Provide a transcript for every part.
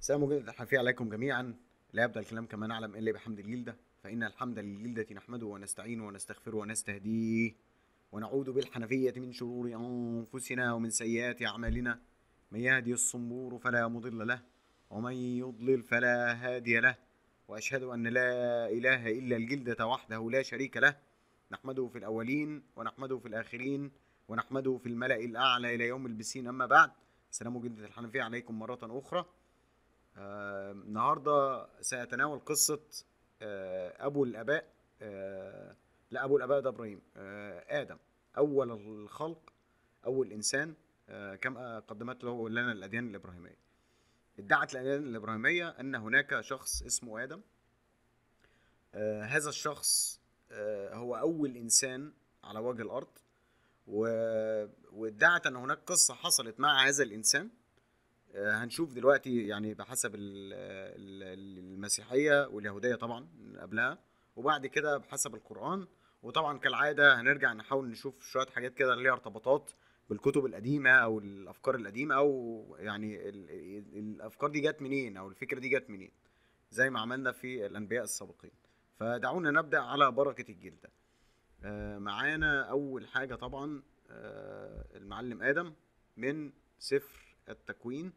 السلام عليكم الحافية عليكم جميعا لا يبدأ الكلام كما نعلم إلا بحمد الجلدة فإن الحمد للجلدة نحمده ونستعينه ونستغفره ونستهديه ونعوذ بالحنفية من شرور أنفسنا ومن سيئات أعمالنا من يهدي الصنبور فلا مضل له ومن يضلل فلا هادي له وأشهد أن لا إله إلا الجلدة وحده لا شريك له نحمده في الأولين ونحمده في الآخرين ونحمده في الملأ الأعلى إلى يوم البسين أما بعد السلام جلدة الحنفية عليكم مرة أخرى آه، النهارده سيتناول قصة آه، أبو الآباء آه، لا أبو الآباء ده إبراهيم آه، آدم أول الخلق أول إنسان آه، كما قدمت له لنا الأديان الإبراهيمية ادعت الأديان الإبراهيمية أن هناك شخص اسمه آدم آه، هذا الشخص آه، هو أول إنسان على وجه الأرض و- وادعت أن هناك قصة حصلت مع هذا الإنسان آه، هنشوف دلوقتي يعني بحسب ال- ال- المسيحية واليهودية طبعا من قبلها وبعد كده بحسب القرآن وطبعا كالعادة هنرجع نحاول نشوف شوية حاجات كده اللي ليها ارتباطات بالكتب القديمة أو الأفكار القديمة أو يعني ال- ال- الأفكار دي جت منين أو الفكرة دي جت منين زي ما عملنا في الأنبياء السابقين فدعونا نبدأ على بركة الجلدة آه، معانا أول حاجة طبعا آه، المعلم آدم من سفر التكوين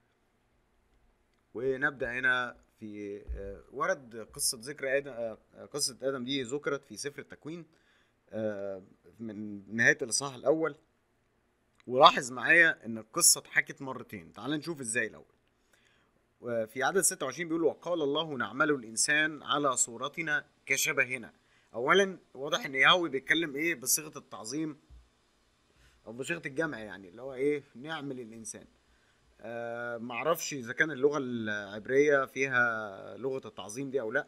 ونبدا هنا في آه، ورد قصه ذكر ادم آه، قصه ادم دي ذكرت في سفر التكوين آه، من نهايه الاصحاح الاول ولاحظ معايا ان القصه اتحكت مرتين تعال نشوف ازاي الاول وفي عدد 26 بيقول وقال الله نعمل الانسان على صورتنا كشبهنا اولا واضح ان يهوي بيتكلم ايه بصيغه التعظيم او بصيغه الجمع يعني اللي هو ايه نعمل الانسان آه، معرفش اذا كان اللغه العبريه فيها لغه التعظيم دي او لا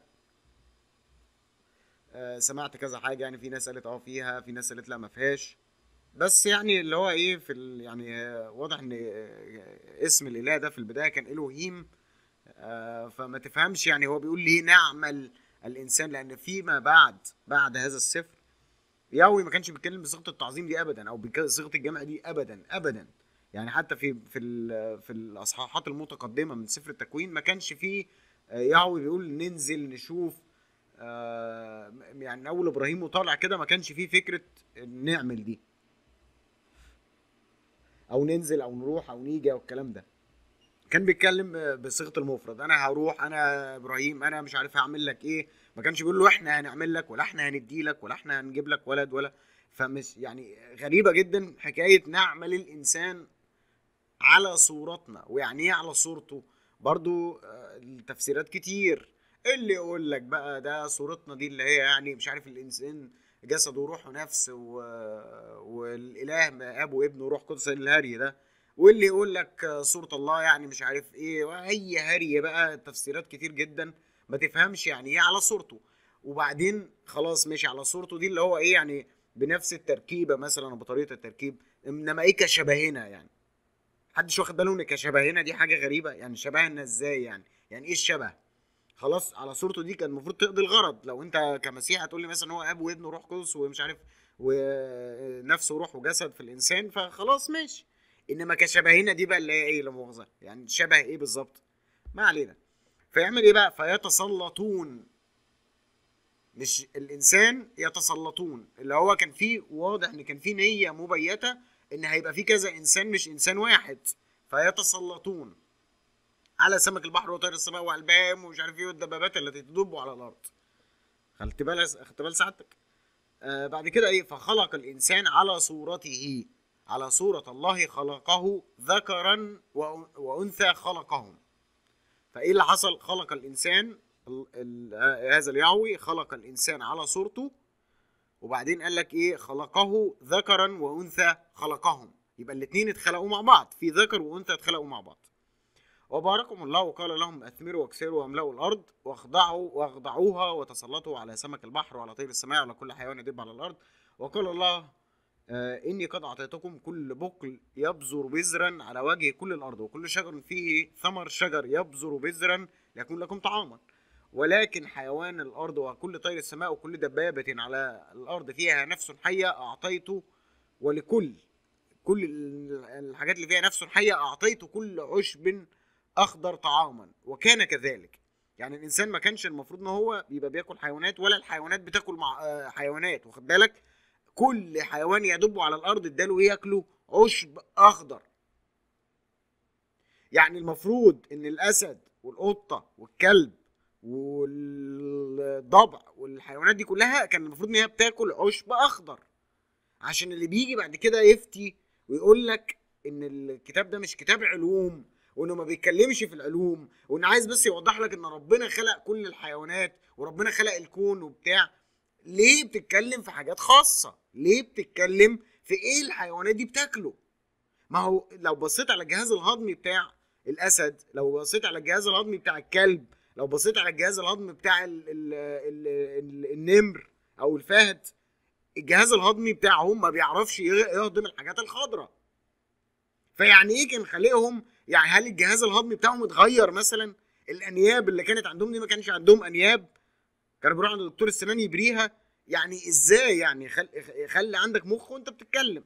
آه، سمعت كذا حاجه يعني في ناس قالت اه فيها في ناس قالت لا ما فيهاش بس يعني اللي هو ايه في ال يعني آه، واضح ان آه، اسم الاله ده في البدايه كان الوهيم آه، فما تفهمش يعني هو بيقول ليه نعمل الانسان لان فيما بعد بعد هذا السفر يهوي ما كانش بيتكلم بصيغه التعظيم دي ابدا او بصيغه الجمع دي ابدا ابدا يعني حتى في في ال- في الاصحاحات المتقدمه من سفر التكوين ما كانش فيه آه، يهوي بيقول ننزل نشوف آه، يعني من اول ابراهيم وطالع كده ما كانش فيه فكره نعمل دي او ننزل او نروح او نيجي او الكلام ده كان بيتكلم آه، بصيغه المفرد انا هروح انا ابراهيم انا مش عارف هعمل لك ايه ما كانش بيقول له احنا هنعمل لك ولا احنا هندي لك ولا احنا هنجيب لك ولد ولا فمش يعني غريبه جدا حكايه نعمل الانسان على صورتنا ويعني ايه على صورته برضو آه، التفسيرات كتير اللي يقول لك بقى ده صورتنا دي اللي هي يعني مش عارف الانسان جسد وروح ونفس و... والاله ما اب وابن وروح قدس الهري ده واللي يقول لك آه، صورة الله يعني مش عارف ايه وهي هري بقى تفسيرات كتير جدا ما تفهمش يعني ايه على صورته وبعدين خلاص ماشي على صورته دي اللي هو ايه يعني بنفس التركيبه مثلا أو بطريقه التركيب انما ايه كشبهنا يعني محدش واخد باله ان كشبهنا دي حاجه غريبه يعني شبهنا ازاي يعني يعني ايه الشبه خلاص على صورته دي كان المفروض تقضي الغرض لو انت كمسيح هتقول لي مثلا هو اب وابن وروح قدس ومش عارف ونفس وروح وجسد في الانسان فخلاص ماشي انما كشبهنا دي بقى اللي هي ايه لا مؤاخذه يعني شبه ايه بالظبط ما علينا فيعمل ايه بقى فيتسلطون مش الانسان يتسلطون اللي هو كان فيه واضح ان كان فيه نيه مبيته ان هيبقى فيه كذا انسان مش انسان واحد فيتسلطون على سمك البحر وطير السماء والبام ومش عارف ايه والدبابات التي تدب على الارض خدت بال خدت بال سعادتك آه بعد كده ايه فخلق الانسان على صورته على صورة الله خلقه ذكرا وأن- وانثى خلقهم فايه اللي حصل خلق الانسان ال- ال- آه، هذا اليهوي خلق الانسان على صورته وبعدين قال لك ايه خلقه ذكرا وانثى خلقهم يبقى الاثنين اتخلقوا مع بعض في ذكر وانثى اتخلقوا مع بعض وباركهم الله وقال لهم اثمروا واكسروا واملأوا الارض واخضعوا واخضعوها وتسلطوا على سمك البحر وعلى طير السماء وعلى كل حيوان يدب على الارض وقال الله آه اني قد اعطيتكم كل بقل يبذر بذرا على وجه كل الارض وكل شجر فيه ثمر شجر يبذر بذرا ليكون لكم طعاما ولكن حيوان الارض وكل طير السماء وكل دبابه على الارض فيها نفس حيه اعطيته ولكل كل ال- الحاجات اللي فيها نفس حيه اعطيت كل عشب اخضر طعاما وكان كذلك يعني الانسان ما كانش المفروض ان هو يبقى بياكل حيوانات ولا الحيوانات بتاكل مع آه، حيوانات واخد بالك كل حيوان يدب على الارض اداله ايه ياكله عشب اخضر يعني المفروض ان الاسد والقطه والكلب والضبع والحيوانات دي كلها كان المفروض ان هي بتاكل عشب اخضر عشان اللي بيجي بعد كده يفتي ويقول لك ان الكتاب ده مش كتاب علوم وانه ما بيتكلمش في العلوم وان عايز بس يوضح لك ان ربنا خلق كل الحيوانات وربنا خلق الكون وبتاع ليه بتتكلم في حاجات خاصة ليه بتتكلم في ايه الحيوانات دي بتاكله ما هو لو بصيت على الجهاز الهضمي بتاع الاسد لو بصيت على الجهاز الهضمي بتاع الكلب لو بصيت على الجهاز الهضمي بتاع ال ال ال ال النمر او الفهد الجهاز الهضمي بتاعهم ما بيعرفش يهضم الحاجات الخضراء فيعني ايه كان خالقهم يعني هل الجهاز الهضمي بتاعهم اتغير مثلا الانياب اللي كانت عندهم دي ما كانش عندهم انياب كانوا بيروحوا عند دكتور السنان يبريها يعني ازاي يعني خل... خلي عندك مخ وانت بتتكلم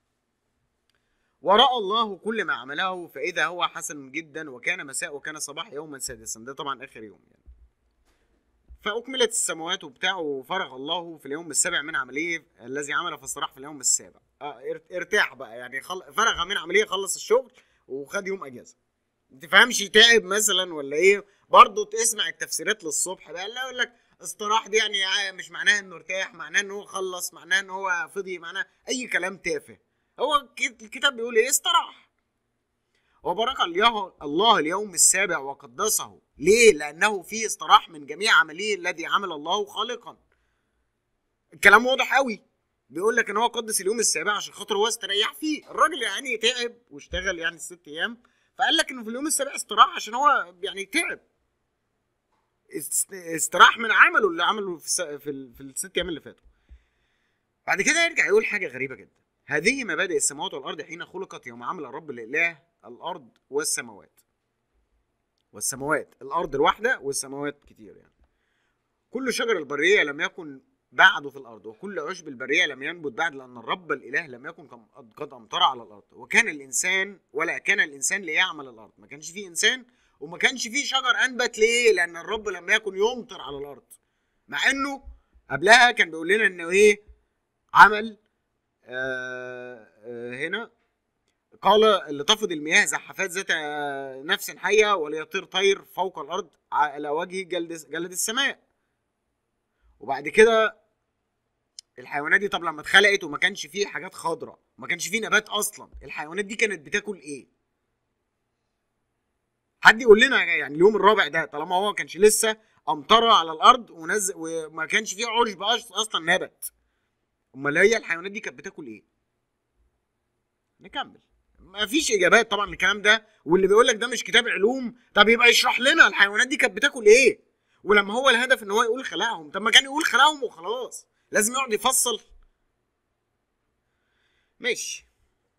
وراى الله كل ما عمله فاذا هو حسن جدا وكان مساء وكان صباح يوما سادسا ده طبعا اخر يوم يعني فاكملت السماوات وبتاع وفرغ الله في اليوم السابع من عمليه الذي عمل فاستراح في اليوم السابع اه ارتاح بقى يعني خل... فرغ من عمليه خلص الشغل وخد يوم اجازه ما تفهمش تعب مثلا ولا ايه برضه تسمع التفسيرات للصبح بقى لا يقول لك استراح دي يعني مش معناها انه ارتاح معناه ان هو خلص معناه ان هو فضي معناه اي كلام تافه هو الكتاب بيقول ايه استراح وبارك الله اليوم السابع وقدسه ليه لانه فيه استراح من جميع عمليه الذي عمل الله خالقا الكلام واضح قوي بيقول لك ان هو قدس اليوم السابع عشان خاطر هو استريح فيه الراجل يعني تعب واشتغل يعني ست ايام فقال لك انه في اليوم السابع استراح عشان هو يعني تعب استراح من عمله اللي عمله في في, في الست ايام اللي فاتوا بعد كده يرجع يقول حاجه غريبه جدا هذه مبادئ السماوات والارض حين خلقت يوم عمل الرب الاله الارض والسماوات والسماوات الارض الواحده والسماوات كتير يعني كل شجر البريه لم يكن بعده في الارض وكل عشب البريه لم ينبت بعد لان الرب الاله لم يكن قد امطر على الارض وكان الانسان ولا كان الانسان ليعمل الارض ما كانش فيه انسان وما كانش فيه شجر انبت ليه لان الرب لم يكن يمطر على الارض مع انه قبلها كان بيقول لنا انه ايه عمل آه آه هنا قال لتفض المياه زحفات ذات نفس حيه وليطير طير فوق الارض على وجه جلد جلد السماء وبعد كده الحيوانات دي طب لما اتخلقت وما كانش فيه حاجات خضراء ما كانش فيه نبات اصلا الحيوانات دي كانت بتاكل ايه حد يقول لنا يعني اليوم الرابع ده طالما هو ما كانش لسه امطر على الارض ونزل وما كانش فيه عشب اصلا نبت امال هي الحيوانات دي كانت بتاكل ايه نكمل ما فيش اجابات طبعا للكلام ده واللي بيقول لك ده مش كتاب علوم طب يبقى يشرح لنا الحيوانات دي كانت بتاكل ايه ولما هو الهدف ان هو يقول خلقهم طب ما كان يقول خلقهم وخلاص لازم يقعد يفصل ماشي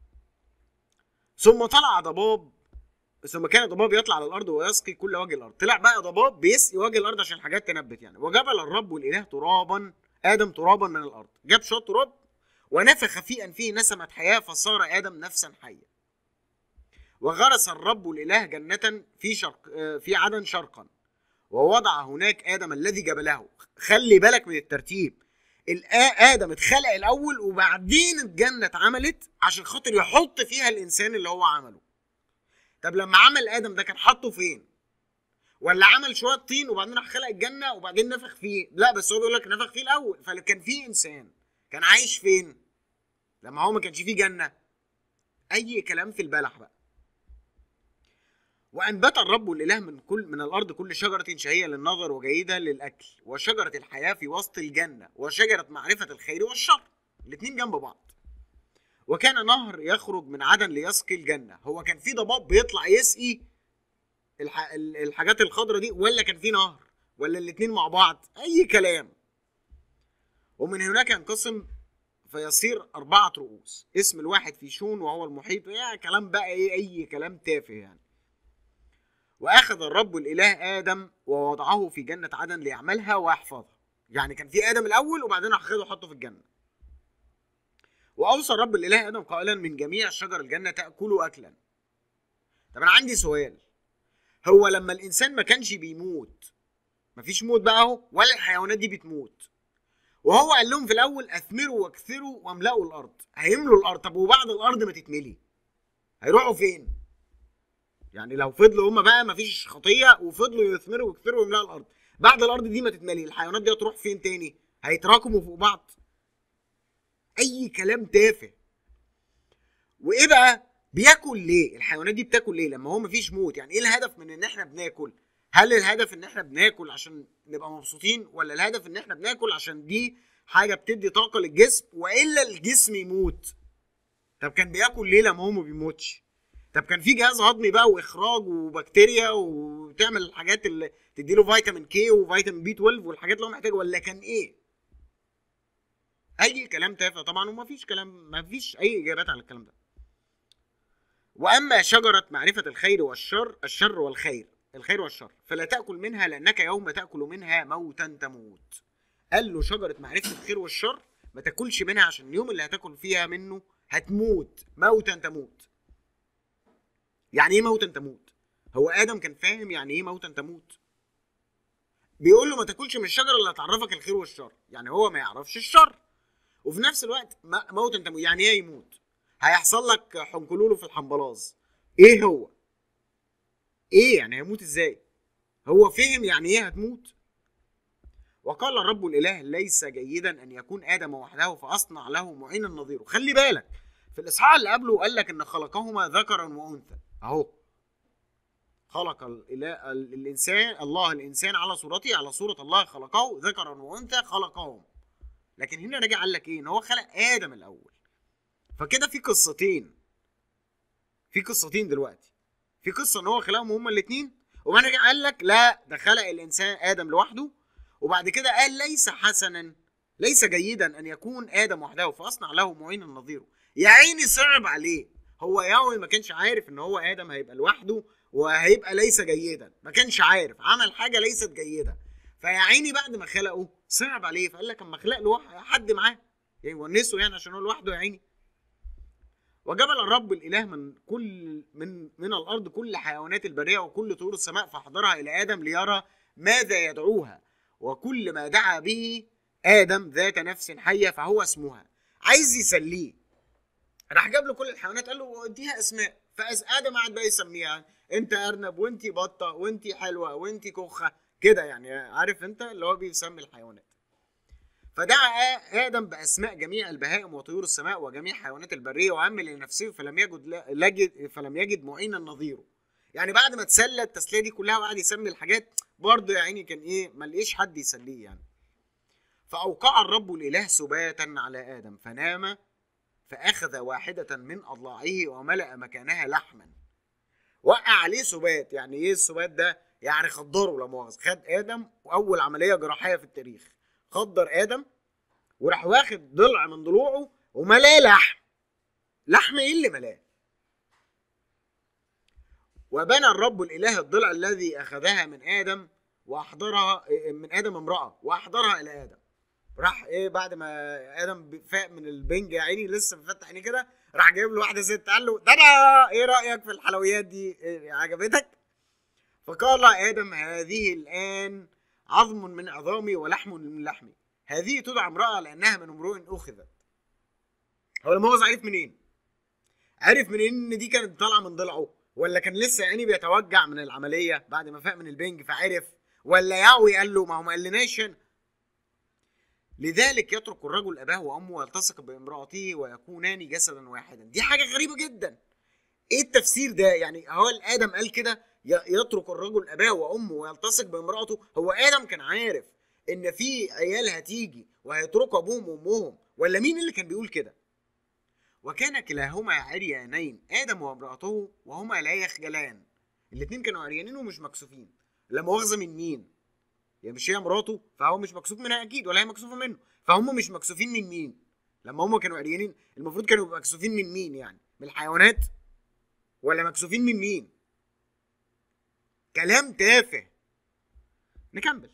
ثم طلع ضباب ثم كان ضباب يطلع على الارض ويسقي كل وجه الارض طلع بقى ضباب بيسقي وجه الارض عشان الحاجات تنبت يعني وجبل الرب والاله ترابا ادم ترابا من الارض جاب شويه تراب ونفخ في انفه نسمه حياه فصار ادم نفسا حيه وغرس الرب الاله جنه في شرق في عدن شرقا ووضع هناك ادم الذي جبله خلي بالك من الترتيب ادم اتخلق الاول وبعدين الجنه اتعملت عشان خاطر يحط فيها الانسان اللي هو عمله طب لما عمل ادم ده كان حاطه فين ولا عمل شويه طين وبعدين راح خلق الجنه وبعدين نفخ فيه لا بس هو بيقول لك نفخ فيه الاول فكان فيه انسان كان عايش فين لما هو ما كانش فيه جنه اي كلام في البلح بقى وأنبت الرب الإله من كل من الأرض كل شجرة شهية للنظر وجيدة للأكل وشجرة الحياة في وسط الجنة وشجرة معرفة الخير والشر الاتنين جنب بعض وكان نهر يخرج من عدن ليسقي الجنة هو كان في ضباب بيطلع يسقي الح... الحاجات الخضرة دي ولا كان في نهر ولا الاتنين مع بعض أي كلام ومن هناك ينقسم فيصير أربعة رؤوس اسم الواحد في شون وهو المحيط يعني كلام بقى إيه أي كلام تافه يعني واخذ الرب الاله ادم ووضعه في جنه عدن ليعملها ويحفظها يعني كان في ادم الاول وبعدين راح خده وحطه في الجنه واوصى الرب الاله ادم قائلا من جميع شجر الجنه تاكلوا اكلا طب انا عندي سؤال هو لما الانسان ما كانش بيموت مفيش موت بقى اهو ولا الحيوانات دي بتموت وهو قال لهم في الاول اثمروا واكثروا واملأوا الارض هيملوا الارض طب وبعد الارض ما تتملي هيروحوا فين يعني لو فضلوا هم بقى مفيش خطيه وفضلوا يثمروا ويكثروا ويملأوا الارض بعد الارض دي ما تتملي الحيوانات دي هتروح فين تاني هيتراكموا فوق بعض اي كلام تافه وايه بقى بياكل ليه الحيوانات دي بتاكل ليه لما هو مفيش موت يعني ايه الهدف من ان احنا بناكل هل الهدف ان احنا بناكل عشان نبقى مبسوطين ولا الهدف ان احنا بناكل عشان دي حاجه بتدي طاقه للجسم والا الجسم يموت طب كان بياكل ليه لما هو ما بيموتش طب كان في جهاز هضمي بقى واخراج وبكتيريا وتعمل الحاجات اللي تديله فيتامين كي وفيتامين بي 12 والحاجات اللي هو محتاجها ولا كان ايه اي كلام تافه طبعا ومفيش كلام مفيش اي اجابات على الكلام ده واما شجره معرفه الخير والشر الشر والخير الخير والشر فلا تاكل منها لانك يوم تاكل منها موتا تموت قال له شجره معرفه الخير والشر ما تاكلش منها عشان اليوم اللي هتاكل فيها منه هتموت موتا تموت يعني ايه موتا تموت هو ادم كان فاهم يعني ايه موتا تموت بيقول له ما تاكلش من الشجره اللي هتعرفك الخير والشر يعني هو ما يعرفش الشر وفي نفس الوقت موتا تموت يعني ايه يموت هيحصل لك حنكلوله في الحنبلاز ايه هو ايه يعني هيموت ازاي هو فهم يعني ايه هتموت وقال الرب الاله ليس جيدا ان يكون ادم وحده فاصنع له معينا نظيره خلي بالك في الاصحاح اللي قبله قال لك ان خلقهما ذكرا وانثى اهو خلق الإله الانسان الله الانسان على صورته على صوره الله خلقه ذكرا وانثى خلقهم لكن هنا رجع قال لك ايه ان هو خلق ادم الاول فكده في قصتين في قصتين دلوقتي في قصه ان هو خلقهم هما الاثنين وبعد كده قال لك لا ده خلق الانسان ادم لوحده وبعد كده قال ليس حسنا ليس جيدا ان يكون ادم وحده فاصنع له معينا نظيره يا عيني صعب عليه هو ياوي ما كانش عارف ان هو ادم هيبقى لوحده وهيبقى ليس جيدا ما كانش عارف عمل حاجه ليست جيده فيا عيني بعد ما خلقه صعب عليه فقال لك اما خلق له حد معاه يعني ونسه يعني عشان هو لوحده يا عيني وجبل الرب الاله من كل من من الارض كل حيوانات البريه وكل طيور السماء فحضرها الى ادم ليرى ماذا يدعوها وكل ما دعا به ادم ذات نفس حيه فهو اسمها عايز يسليه راح جاب له كل الحيوانات قال له اديها اسماء فادم قعد بقى يسميها انت ارنب وانت بطه وانت حلوه وانت كخه كده يعني عارف انت اللي هو بيسمي الحيوانات فدعا ادم باسماء جميع البهائم وطيور السماء وجميع حيوانات البريه وعمل لنفسه فلم يجد لجد فلم يجد معينا نظيره يعني بعد ما تسلى التسليه دي كلها وقعد يسمي الحاجات برضه يا عيني كان ايه ما لقيش حد يسليه يعني فاوقع الرب الاله سباتا على ادم فنام فاخذ واحده من اضلاعه وملا مكانها لحما وقع عليه سبات يعني ايه السبات ده يعني خدره لا مؤاخذه خد ادم واول عمليه جراحيه في التاريخ خدر ادم وراح واخد ضلع من ضلوعه وملاه لحم لحم ايه اللي ملاه وبنى الرب الاله الضلع الذي اخذها من ادم واحضرها من ادم امراه واحضرها الى ادم راح ايه بعد ما ادم فاق من البنج يا عيني لسه مفتح عينيه كده راح جايب له واحده ست قال له ده انا ايه رايك في الحلويات دي إيه عجبتك فقال ادم هذه الان عظم من عظامي ولحم من لحمي هذه تدعى امرأة لأنها من امرؤ أخذت هو لما هو عرف منين؟ عرف منين إن دي كانت طالعة من ضلعه ولا كان لسه عيني بيتوجع من العملية بعد ما فاق من البنج فعرف ولا ياوي قال له ما هو ما قالناش لذلك يترك الرجل أباه وأمه ويلتصق بامرأته ويكونان جسدا واحدا دي حاجة غريبة جدا ايه التفسير ده يعني هو ادم قال كده يترك الرجل اباه وامه ويلتصق بامراته هو ادم كان عارف ان في عيال هتيجي وهيتركوا ابوهم وامهم ولا مين اللي كان بيقول كده وكان كلاهما عريانين ادم وامراته وهما لا يخجلان الاثنين كانوا عريانين ومش مكسوفين لا مؤاخذه من مين يعني مش هي مراته فهو مش مكسوف منها اكيد ولا هي مكسوفه منه فهم مش مكسوفين من مين لما هم كانوا عريانين المفروض كانوا مكسوفين من مين يعني من الحيوانات ولا مكسوفين من مين كلام تافه نكمل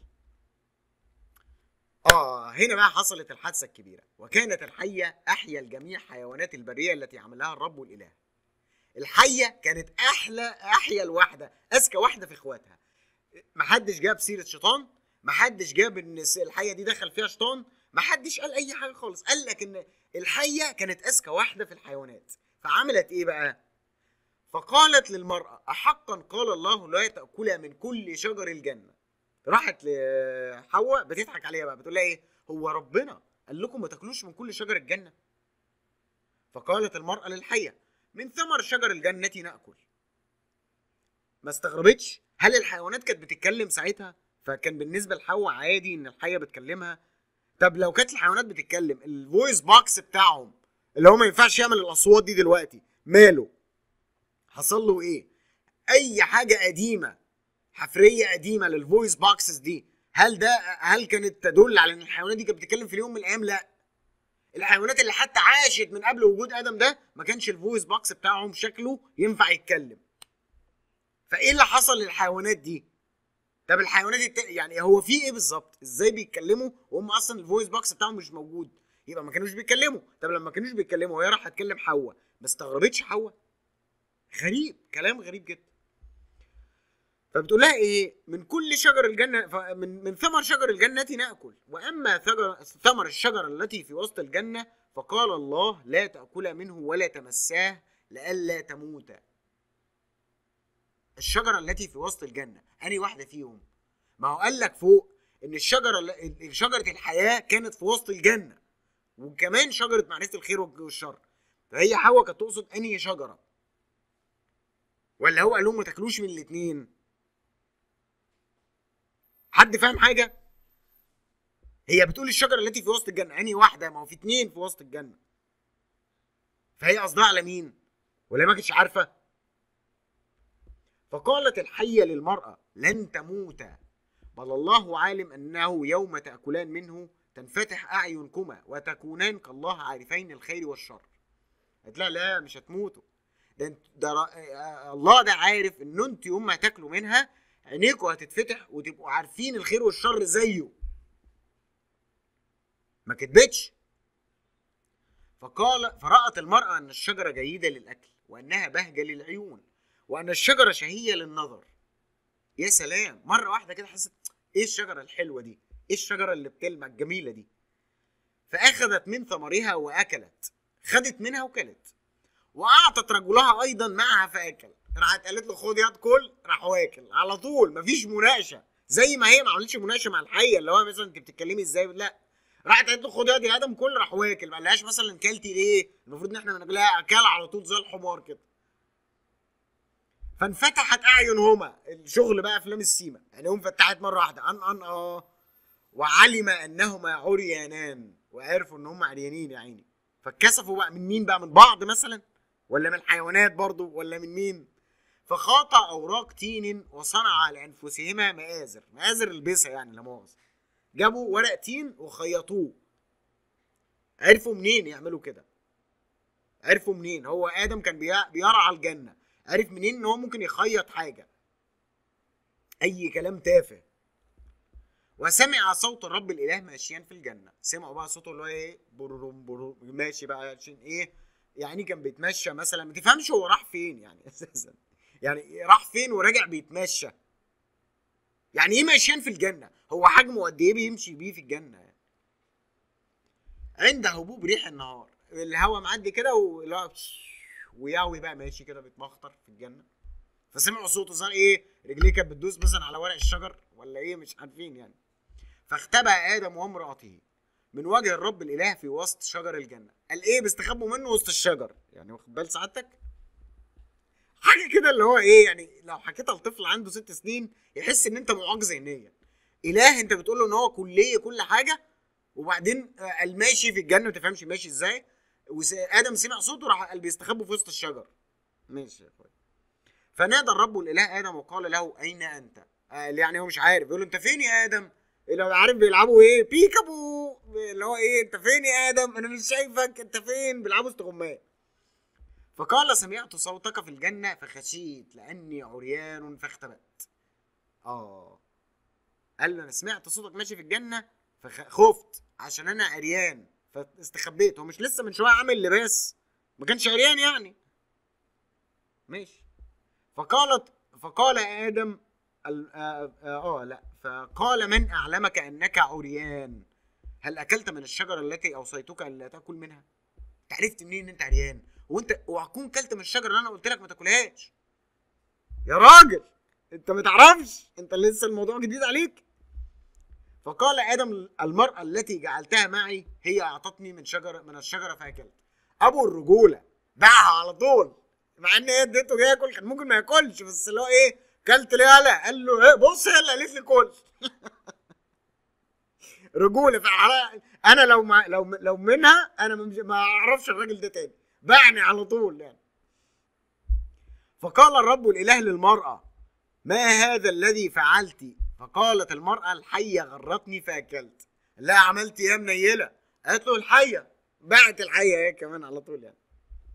اه هنا بقى حصلت الحادثه الكبيره وكانت الحيه احيا الجميع حيوانات البريه التي عملها الرب الاله الحيه كانت احلى احيا الواحده اذكى واحده في اخواتها محدش جاب سيره شيطان محدش جاب ان الحيه دي دخل فيها شيطان محدش قال اي حاجه خالص قال لك ان الحيه كانت اذكى واحده في الحيوانات فعملت ايه بقى فقالت للمراه احقا قال الله لا تاكل من كل شجر الجنه راحت لحواء بتضحك عليها بقى بتقول لها ايه هو ربنا قال لكم ما تاكلوش من كل شجر الجنه فقالت المراه للحيه من ثمر شجر الجنه ناكل ما استغربتش هل الحيوانات كانت بتتكلم ساعتها فكان بالنسبه لحواء عادي ان الحيه بتكلمها طب لو كانت الحيوانات بتتكلم الفويس بوكس بتاعهم اللي هو ما ينفعش يعمل الاصوات دي دلوقتي ماله حصل له ايه اي حاجه قديمه حفريه قديمه للفويس بوكسز دي هل ده هل كانت تدل على ان الحيوانات دي كانت بتتكلم في اليوم من الايام لا الحيوانات اللي حتى عاشت من قبل وجود ادم ده ما كانش الفويس بوكس بتاعهم شكله ينفع يتكلم فايه اللي حصل للحيوانات دي طب الحيوانات الت... يعني هو في ايه بالظبط ازاي بيتكلموا وهم اصلا الفويس بوكس بتاعهم مش موجود يبقى ما كانوش بيتكلموا طب لما ما كانوش بيتكلموا وهي راح تكلم حواء ما استغربتش حواء غريب كلام غريب جدا فبتقول لها ايه من كل شجر الجنه من من ثمر شجر الجنه ناكل واما ثمر الشجره التي في وسط الجنه فقال الله لا تاكلا منه ولا تمساه لئلا تموتا الشجره التي في وسط الجنه انهي واحده فيهم ما هو قال لك فوق ان الشجره شجره الحياه كانت في وسط الجنه وكمان شجره معرفه الخير والشر فهي حواء كانت تقصد انهي شجره ولا هو قال لهم ما تاكلوش من الاثنين حد فاهم حاجه هي بتقول الشجره التي في وسط الجنه انهي واحده ما هو في اثنين في وسط الجنه فهي قصدها على مين ولا ما كنتش عارفه فقالت الحية للمرأة لن تموتا بل الله عالم أنه يوم تأكلان منه تنفتح أعينكما وتكونان كالله عارفين الخير والشر قالت لا لا مش هتموتوا ده, ده الله ده عارف ان انتوا يوم ما تاكلوا منها عينيكوا هتتفتح وتبقوا عارفين الخير والشر زيه ما كدبتش فقال فرأت المرأة أن الشجرة جيدة للأكل وأنها بهجة للعيون وان الشجره شهيه للنظر يا سلام مره واحده كده حسيت ايه الشجره الحلوه دي ايه الشجره اللي بتلمع الجميله دي فاخذت من ثمرها واكلت خدت منها وكلت واعطت رجلها ايضا معها فاكل راحت قالت له خد ياض كل راح واكل على طول مفيش مناقشه زي ما هي ما عملتش مناقشه مع الحيه اللي هو مثلا انت بتتكلمي ازاي لا راحت قالت له خد ياض يا ادم كل راح واكل ما قالهاش مثلا كلتي ليه المفروض ان احنا ناكلها اكل على طول زي الحمار كده فانفتحت اعينهما الشغل بقى افلام السيما يعني هم فتحت مره واحده ان ان اه وعلم انهما عريانان وعرفوا ان هم عريانين يا عيني فاتكسفوا بقى من مين بقى من بعض مثلا ولا من الحيوانات برضو ولا من مين فخاط اوراق تين وصنع لانفسهما مآزر مآزر البسها يعني لا مؤاخذه جابوا ورق تين وخيطوه عرفوا منين يعملوا كده عرفوا منين هو ادم كان بيرعى الجنه عرف منين ان هو ممكن يخيط حاجه اي كلام تافه وسمع صوت الرب الاله ماشيا في الجنه سمعوا بقى صوته اللي هو ايه بروم بروم ماشي بقى عشان ايه يعني كان بيتمشى مثلا ما تفهمش هو راح فين يعني اساسا يعني راح فين وراجع بيتمشى يعني ايه ماشيان في الجنه هو حجمه قد ايه بيمشي بيه في الجنه يعني عند هبوب ريح النهار الهواء معدي كده ولا وياوي بقى ماشي كده بيتمخطر في الجنه فسمعوا صوته صار ايه رجليه كانت بتدوس مثلا على ورق الشجر ولا ايه مش عارفين يعني فاختبأ ادم وامراته من وجه الرب الاله في وسط شجر الجنه قال ايه بيستخبوا منه وسط الشجر يعني واخد بال سعادتك حاجه كده اللي هو ايه يعني لو حكيتها لطفل عنده ست سنين يحس ان انت معاق ذهنيا اله انت بتقول له ان هو كليه كل حاجه وبعدين قال ماشي في الجنه ما تفهمش ماشي ازاي وادم سمع صوته راح قال بيستخبوا في وسط الشجر ماشي يا اخويا فنادى الرب الاله ادم وقال له اين انت قال يعني هو مش عارف يقول له انت فين يا ادم لو عارف بيلعبوا ايه بيكابو اللي هو ايه انت فين يا ادم انا مش شايفك انت فين بيلعبوا استغماية فقال سمعت صوتك في الجنة فخشيت لأني عريان فاختبأت آه قال له أنا سمعت صوتك ماشي في الجنة فخفت عشان أنا عريان فاستخبيت هو مش لسه من شويه عامل لباس ما كانش عريان يعني ماشي فقالت فقال ادم ال- اه, آه, آه لا فقال من اعلمك انك عريان هل اكلت من الشجره التي اوصيتك الا تاكل منها انت عرفت منين ان انت عريان وانت وهكون كلت من الشجره اللي انا قلت لك ما تاكلهاش يا راجل انت ما تعرفش انت لسه الموضوع جديد عليك فقال ادم المراه التي جعلتها معي هي اعطتني من شجره من الشجره فاكلت ابو الرجوله باعها على طول مع ان هي اديته جاي ياكل كان ممكن ما ياكلش بس اللي هو ايه كلت ليه يالا قال له ايه بص هي اللي قالت لي كل رجوله فعلا انا لو مع لو لو منها انا ممش- ما اعرفش الراجل ده تاني باعني على طول يعني فقال الرب الاله للمراه ما هذا الذي فعلت فقالت المراه الحيه غرتني فاكلت لا عملت ايه يا منيله قالت له الحيه باعت الحيه هي كمان على طول يعني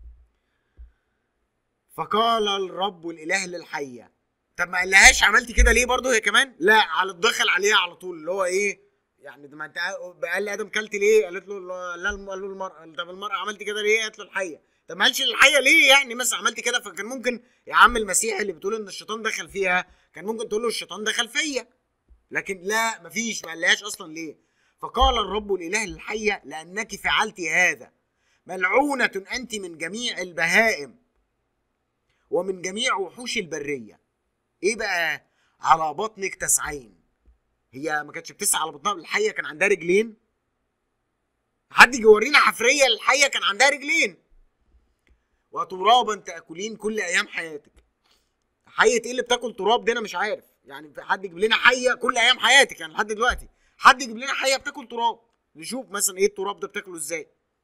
فقال الرب الاله للحيه طب ما قالهاش عملتي كده ليه برضه هي كمان لا على الدخل عليها على طول اللي هو ايه يعني ده ما انت قال لي ادم كلت ليه قالت له لا الم- قال له المراه طب المراه عملت كده ليه قالت له الحيه طب ما قالش الحيه ليه يعني مثلا عملت كده فكان ممكن يا عم المسيح اللي بتقول ان الشيطان دخل فيها كان ممكن تقول له الشيطان دخل فيا لكن لا مفيش ما قالهاش اصلا ليه فقال الرب الاله للحيه لانك فعلت هذا ملعونه انت من جميع البهائم ومن جميع وحوش البريه ايه بقى على بطنك تسعين هي ما كانتش بتسعى على بطنها الحيه كان عندها رجلين حد يجي يورينا حفريه الحيه كان عندها رجلين وترابا تاكلين كل ايام حياتك حيه ايه اللي بتاكل تراب دي انا مش عارف يعني في حد يجيب لنا حيه كل ايام حياتك يعني لحد دلوقتي حد يجيب لنا حيه بتاكل تراب نشوف مثلا ايه التراب ده بتاكله ازاي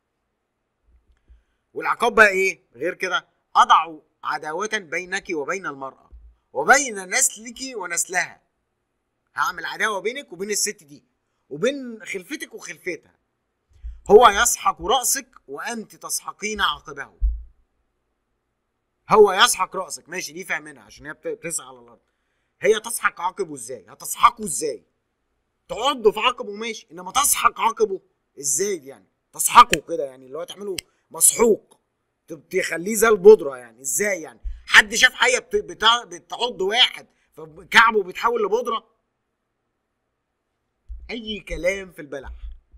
والعقاب بقى ايه غير كده اضع عداوه بينك وبين المراه وبين نسلك ونسلها هعمل عداوه بينك وبين الست دي وبين خلفتك وخلفتها هو يسحق راسك وانت تسحقين عقبه هو يسحق راسك ماشي دي فاهمينها عشان هي بت- بتسعى على الارض هي تسحق عقبه ازاي هتسحقه ازاي تعضه في عقبه ماشي انما تسحق عقبه ازاي دي يعني تسحقه كده يعني اللي هو تعمله مسحوق تب- تخليه زي البودره يعني ازاي يعني حد شاف حيه بت- بتع- بتعض واحد فكعبه بيتحول لبودره اي كلام في البلح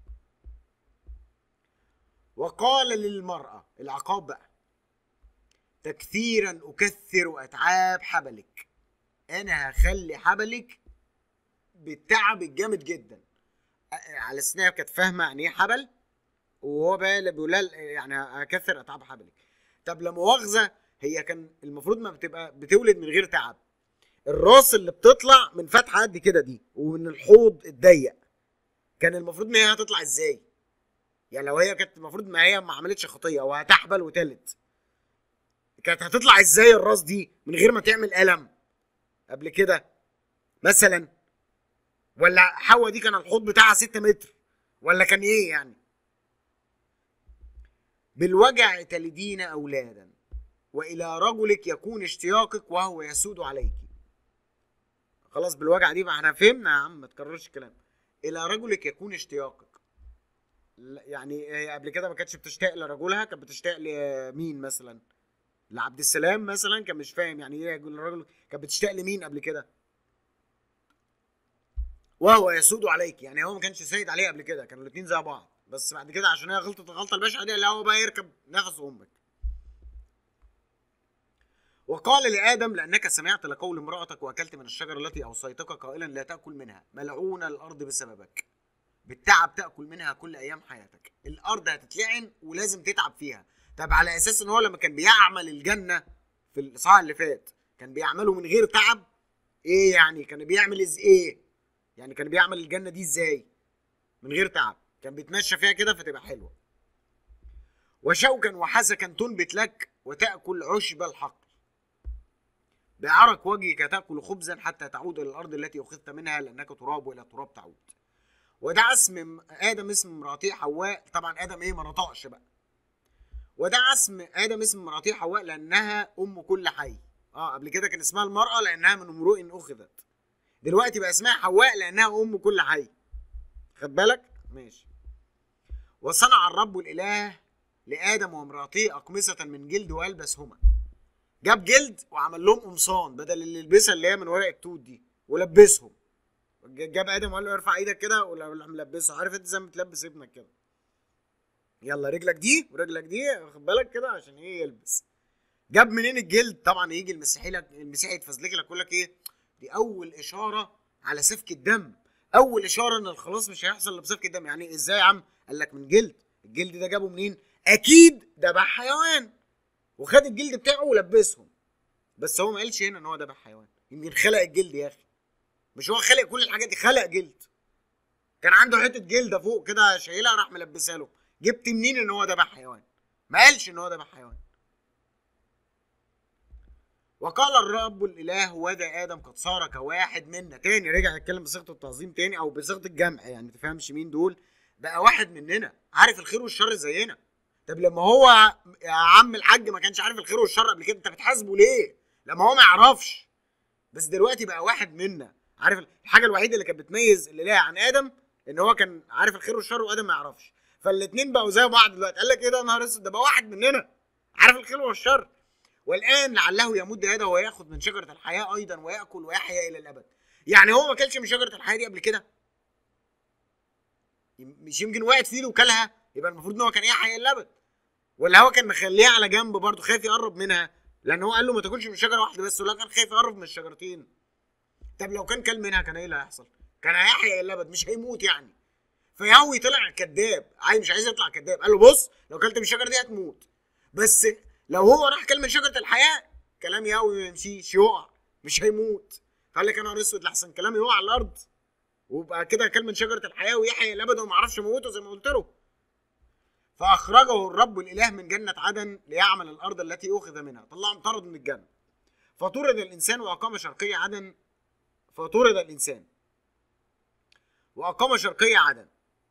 وقال للمراه العقاب بقى تكثيرا اكثر اتعاب حبلك انا هخلي حبلك بالتعب الجامد جدا أ- على اساس إنها كانت فاهمه يعني ايه حبل وهو بقى اللي بيقول لها يعني هكثر اتعاب حبلك طب لا مؤاخذه هي كان المفروض ما بتبقى بتولد من غير تعب الراس اللي بتطلع من فتحه قد كده دي ومن الحوض الضيق كان المفروض ان هي هتطلع ازاي يعني لو هي كانت المفروض ما هي ما عملتش خطيه وهتحبل وتلد كانت هتطلع ازاي الراس دي من غير ما تعمل الم قبل كده مثلا ولا حواء دي كان الحوض بتاعها 6 متر ولا كان ايه يعني بالوجع تلدين اولادا والى رجلك يكون اشتياقك وهو يسود عليك خلاص بالوجع دي بقى احنا فهمنا يا عم ما تكررش الكلام الى رجلك يكون اشتياقك لا، يعني هي قبل كده ما كانتش بتشتاق لرجلها كانت بتشتاق لمين مثلا لعبد السلام مثلا كان مش فاهم يعني ايه الراجل كانت بتشتاق لمين قبل كده وهو يسود عليك يعني هو ما كانش سيد عليه قبل كده كانوا الاثنين زي بعض بس بعد كده عشان هي غلطت الغلطه البشعه دي لا هو بقى يركب نفس امك وقال لآدم لأنك سمعت لقول امرأتك وأكلت من الشجرة التي أوصيتك قائلا لا تأكل منها ملعون الأرض بسببك بالتعب تأكل منها كل أيام حياتك الأرض هتتلعن ولازم تتعب فيها طب على أساس إن هو لما كان بيعمل الجنة في الإصحاح اللي فات كان بيعمله من غير تعب إيه يعني كان بيعمل إز إيه يعني كان بيعمل الجنة دي إزاي من غير تعب كان بيتمشى فيها كده فتبقى حلوة وشوكا وحسكا تنبت لك وتأكل عشب الحقل بعرق وجهك تأكل خبزا حتى تعود إلى الأرض التي أخذت منها لأنك تراب وإلى التراب تعود ودعا اسم آدم اسم امرأته حواء طبعا آدم إيه ما نطقش بقى ودعا اسم آدم اسم امرأته حواء لأنها أم كل حي اه قبل كده كان اسمها المرأة لأنها من امرؤ أخذت دلوقتي بقى اسمها حواء لأنها أم كل حي خد بالك ماشي وصنع الرب الإله لآدم وامرأته أقمصة من جلد وألبسهما جاب جلد وعمل لهم قمصان بدل اللي يلبسها اللي هي من ورق التوت دي ولبسهم جاب ادم وقال له ارفع ايدك كده ولا ملبسه عارف انت زي ما بتلبس ابنك كده يلا رجلك دي ورجلك دي واخد بالك كده عشان ايه يلبس جاب منين الجلد طبعا يجي المسيحي لك المسيحي يتفزلك لك يقول لك ايه دي اول اشاره على سفك الدم اول اشاره ان الخلاص مش هيحصل الا بسفك الدم يعني ازاي يا عم قال لك من جلد الجلد ده جابه منين اكيد ذبح حيوان وخد الجلد بتاعه ولبسهم بس هو ما قالش هنا ان هو ذبح حيوان يمكن خلق الجلد يا اخي مش هو خلق كل الحاجات دي خلق جلد كان عنده حته جلده فوق كده شايلها راح ملبسها له جبت منين ان هو ذبح حيوان ما قالش ان هو ذبح حيوان وقال الرب الاله وذا ادم قد صار كواحد منا تاني رجع يتكلم بصيغه التعظيم تاني او بصيغه الجمع يعني ما تفهمش مين دول بقى واحد مننا عارف الخير والشر زينا طب لما هو يا عم الحاج ما كانش عارف الخير والشر قبل كده انت بتحاسبه ليه لما هو ما يعرفش بس دلوقتي بقى واحد منا عارف الحاجه الوحيده اللي كانت بتميز الاله عن ادم ان هو كان عارف الخير والشر وادم ما يعرفش فالاثنين بقوا زي بعض دلوقتي قال لك ايه ده نهار اسود ده بقى واحد مننا عارف الخير والشر والان لعله يمد يده وياخذ من شجره الحياه ايضا وياكل ويحيا الى الابد يعني هو ما كلش من شجره الحياه دي قبل كده مش يمكن وقعت فيه وكلها يبقى المفروض ان هو كان يحيا الى الابد ولا هو كان مخليها على جنب برضه خايف يقرب منها لان هو قال له ما تاكلش من شجره واحده بس ولا كان خايف يقرب من الشجرتين طب لو كان كل منها كان ايه اللي هيحصل كان هيحيا الى الابد مش هيموت يعني فيهوي طلع كذاب عايز مش عايز يطلع كذاب قال له بص لو كلت من الشجره دي هتموت بس لو هو راح كل من شجره الحياه كلام يهوي ما يمشيش يقع مش هيموت قال لك انا اسود لحسن كلامي يقع على الارض ويبقى كده كل من شجره الحياه ويحيى الابد وما اعرفش موته زي ما قلت له فاخرجه الرب الاله من جنه عدن ليعمل الارض التي اخذ منها طلعهم طرد من الجنه فطرد الانسان واقام شرقي عدن فطرد الانسان واقام شرقي عدن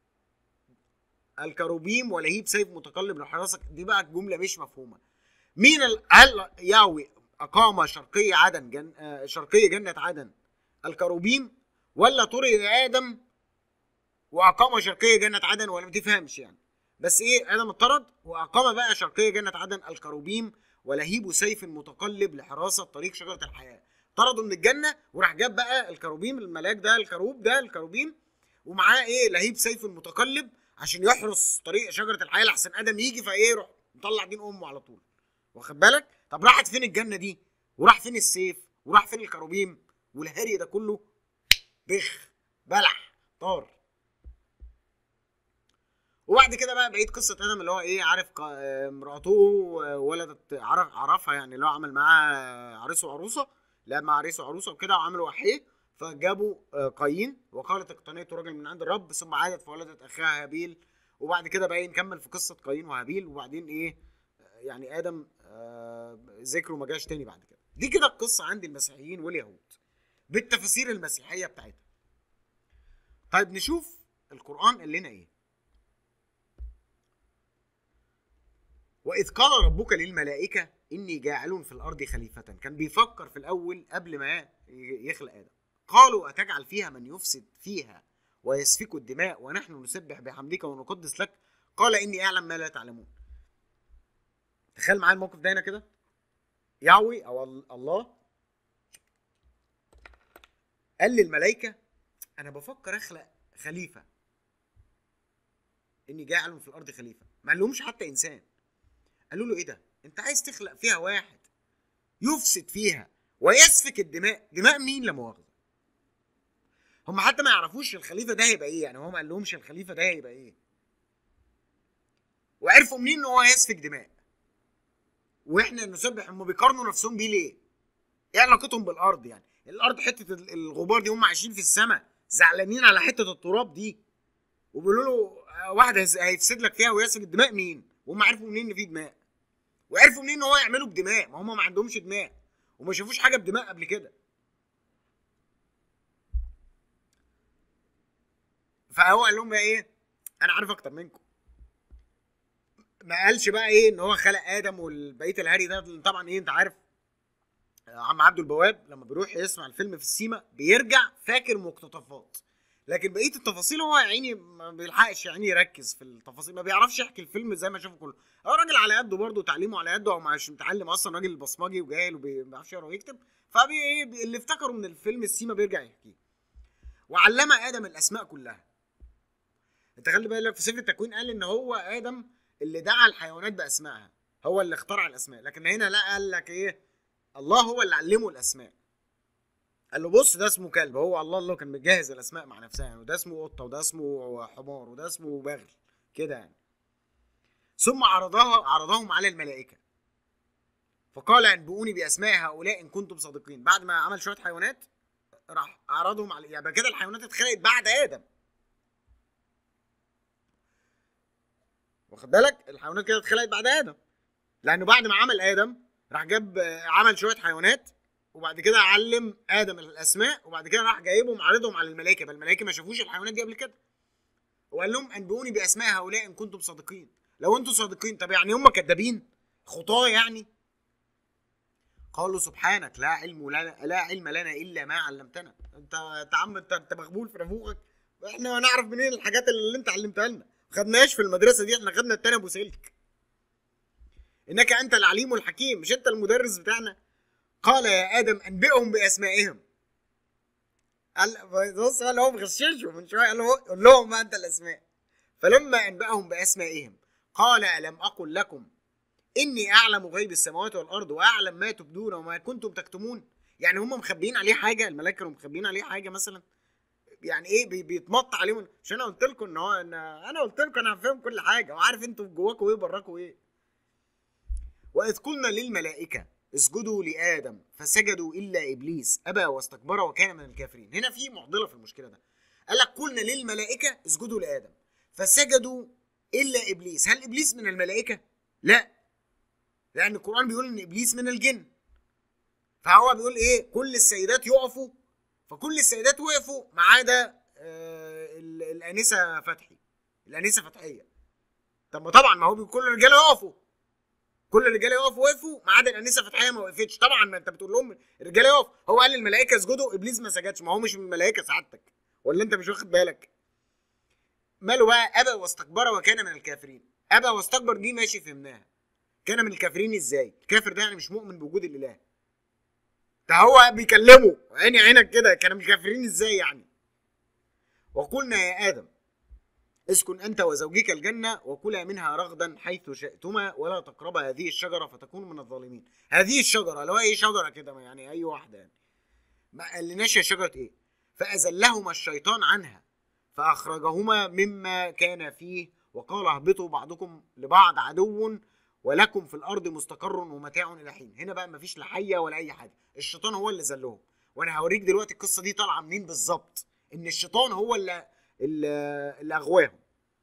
الكروبيم ولهيب سيف متقلب لحراسك دي بقى الجمله مش مفهومه مين ال... هل ياوي اقام شرقي عدن جن... آه شرقي جنه عدن الكروبيم ولا طرد ادم واقام شرقي جنه عدن ولا ما تفهمش يعني بس ايه ادم اتطرد واقام بقى شرقي جنه عدن الكروبيم ولهيب سيف متقلب لحراسه طريق شجره الحياه طردوا من الجنه وراح جاب بقى الكروبيم الملاك ده الكروب ده الكروبيم ومعاه ايه لهيب سيف متقلب عشان يحرس طريق شجره الحياه لحسن ادم يجي فايه يروح مطلع دين امه على طول واخد بالك طب راحت فين الجنه دي وراح فين السيف وراح فين الكروبيم والهري ده كله بخ بلح طار وبعد كده بقى بقيت قصه ادم اللي هو ايه عارف مراته ولدت عرف عرفها يعني اللي هو عمل معاها عريس وعروسه لعب مع عريس وعروسه وكده وعملوا وحيه فجابوا قايين وقالت اقتنيت رجل من عند الرب ثم عادت فولدت اخاها هابيل وبعد كده بقى نكمل في قصه قايين وهابيل وبعدين ايه يعني ادم ذكره ما جاش تاني بعد كده دي كده القصه عند المسيحيين واليهود بالتفاسير المسيحيه بتاعتها طيب نشوف القران قال لنا ايه واذ قال ربك للملائكه اني جاعل في الارض خليفه كان بيفكر في الاول قبل ما يخلق ادم قالوا اتجعل فيها من يفسد فيها ويسفك الدماء ونحن نسبح بحمدك ونقدس لك قال اني اعلم ما لا تعلمون تخيل معايا الموقف ده هنا كده يعوي او الله قال للملائكه انا بفكر اخلق خليفه اني جاعل في الارض خليفه ما قالهمش حتى انسان قالوا له ايه ده انت عايز تخلق فيها واحد يفسد فيها ويسفك الدماء دماء مين لا مؤاخذه هم حتى ما يعرفوش الخليفه ده هيبقى ايه يعني هو ما قالهمش الخليفه ده هيبقى ايه وعرفوا منين ان هو هيسفك دماء واحنا نسبح هم بيقارنوا نفسهم بيه ليه ايه علاقتهم بالارض يعني الارض حته الغبار دي هم عايشين في السماء زعلانين على حته التراب دي وبيقولوا له واحد هيفسد لك فيها ويسفك الدماء مين وهم عرفوا منين ان في دماء وعرفوا منين ان هو يعملوا بدماء ما هم ما عندهمش دماء وما شافوش حاجه بدماء قبل كده فهو قال لهم بقى ايه انا عارف اكتر منكم ما قالش بقى ايه ان هو خلق ادم والبقيه الهري ده طبعا ايه انت عارف عم عبد البواب لما بيروح يسمع الفيلم في السيما بيرجع فاكر مقتطفات لكن بقيه التفاصيل هو يا عيني ما بيلحقش يعني يركز في التفاصيل ما بيعرفش يحكي الفيلم زي ما شافه كله هو راجل على قده برضه تعليمه على قده هو مش متعلم اصلا راجل بصمجي وجاهل وما بيعرفش يقرا ويكتب فبي إيه، اللي افتكره من الفيلم السيما بيرجع يحكيه وعلم ادم الاسماء كلها انت خلي بالك في سفر التكوين قال ان هو ادم اللي دعا الحيوانات باسمائها هو اللي اخترع الاسماء لكن هنا لا قال لك ايه الله هو اللي علمه الاسماء قال له بص ده اسمه كلب هو الله اللي كان مجهز الاسماء مع نفسها يعني وده اسمه قطه وده اسمه حمار وده اسمه بغل كده يعني ثم عرضها عرضهم على الملائكه فقال انبئوني باسماء هؤلاء ان كنتم صادقين بعد ما عمل شويه حيوانات راح عرضهم على يعني كده الحيوانات اتخلقت بعد ادم واخد بالك الحيوانات كده اتخلقت بعد ادم لانه بعد ما عمل ادم راح جاب عمل شويه حيوانات وبعد كده علم ادم الاسماء وبعد كده راح جايبهم عارضهم على الملائكه بل الملائكه ما شافوش الحيوانات دي قبل كده وقال لهم انبئوني باسماء هؤلاء ان كنتم صادقين لو انتم صادقين طب يعني هم كذابين خطاه يعني قالوا سبحانك لا علم لنا لا علم لنا الا ما علمتنا انت انت عم انت انت مغبول في نافوخك احنا نعرف منين الحاجات اللي انت علمتها لنا خدناش في المدرسه دي احنا خدنا التاني ابو سلك انك انت العليم الحكيم مش انت المدرس بتاعنا قال يا ادم انبئهم باسمائهم قال بص قال هو مغششه من شويه قال له قول لهم ما انت الاسماء فلما انبأهم باسمائهم قال الم اقل لكم اني اعلم غيب السماوات والارض واعلم ما تبدون وما كنتم تكتمون يعني هم مخبيين عليه حاجه الملائكه كانوا مخبيين عليه حاجه مثلا يعني ايه بي بيتمط عليهم مش انا قلت لكم ان هو ان انا قلت لكم انا فاهم كل حاجه وعارف انتوا جواكم ايه وبراكم ايه واذ قلنا للملائكه اسجدوا لادم فسجدوا الا ابليس ابى واستكبر وكان من الكافرين هنا في معضله في المشكله ده قال لك قلنا للملائكه اسجدوا لادم فسجدوا الا ابليس هل ابليس من الملائكه لا لان القران بيقول ان ابليس من الجن فهو بيقول ايه كل السيدات يقفوا فكل السيدات وقفوا ما عدا آه الانسه فتحي الانسه فتحيه طب ما طبعا ما هو كل الرجاله يقفوا كل الرجاله يقفوا وقفوا ما عدا الانسه فتحيه ما وقفتش طبعا ما انت بتقول لهم الرجاله يقف هو قال للملائكه اسجدوا ابليس ما سجدش ما هو مش من الملائكه سعادتك ولا انت مش واخد بالك ماله بقى ابى واستكبر وكان من الكافرين ابى واستكبر دي ماشي فهمناها كان من الكافرين ازاي الكافر ده يعني مش مؤمن بوجود الاله ده هو بيكلمه عيني عينك كده كانوا مش كافرين ازاي يعني وقلنا يا ادم اسكن انت وزوجك الجنه وكلا منها رغدا حيث شئتما ولا تقربا هذه الشجره فتكون من الظالمين هذه الشجره لو اي شجره كده يعني اي واحده يعني ما قالناش هي شجره ايه فازلهما الشيطان عنها فاخرجهما مما كان فيه وقال اهبطوا بعضكم لبعض عدو ولكم في الارض مستقر ومتاع الى حين هنا بقى مفيش لا حيه ولا اي حاجه الشيطان هو اللي زلهم وانا هوريك دلوقتي القصه دي طالعه منين بالظبط ان الشيطان هو اللي اللي اغواهم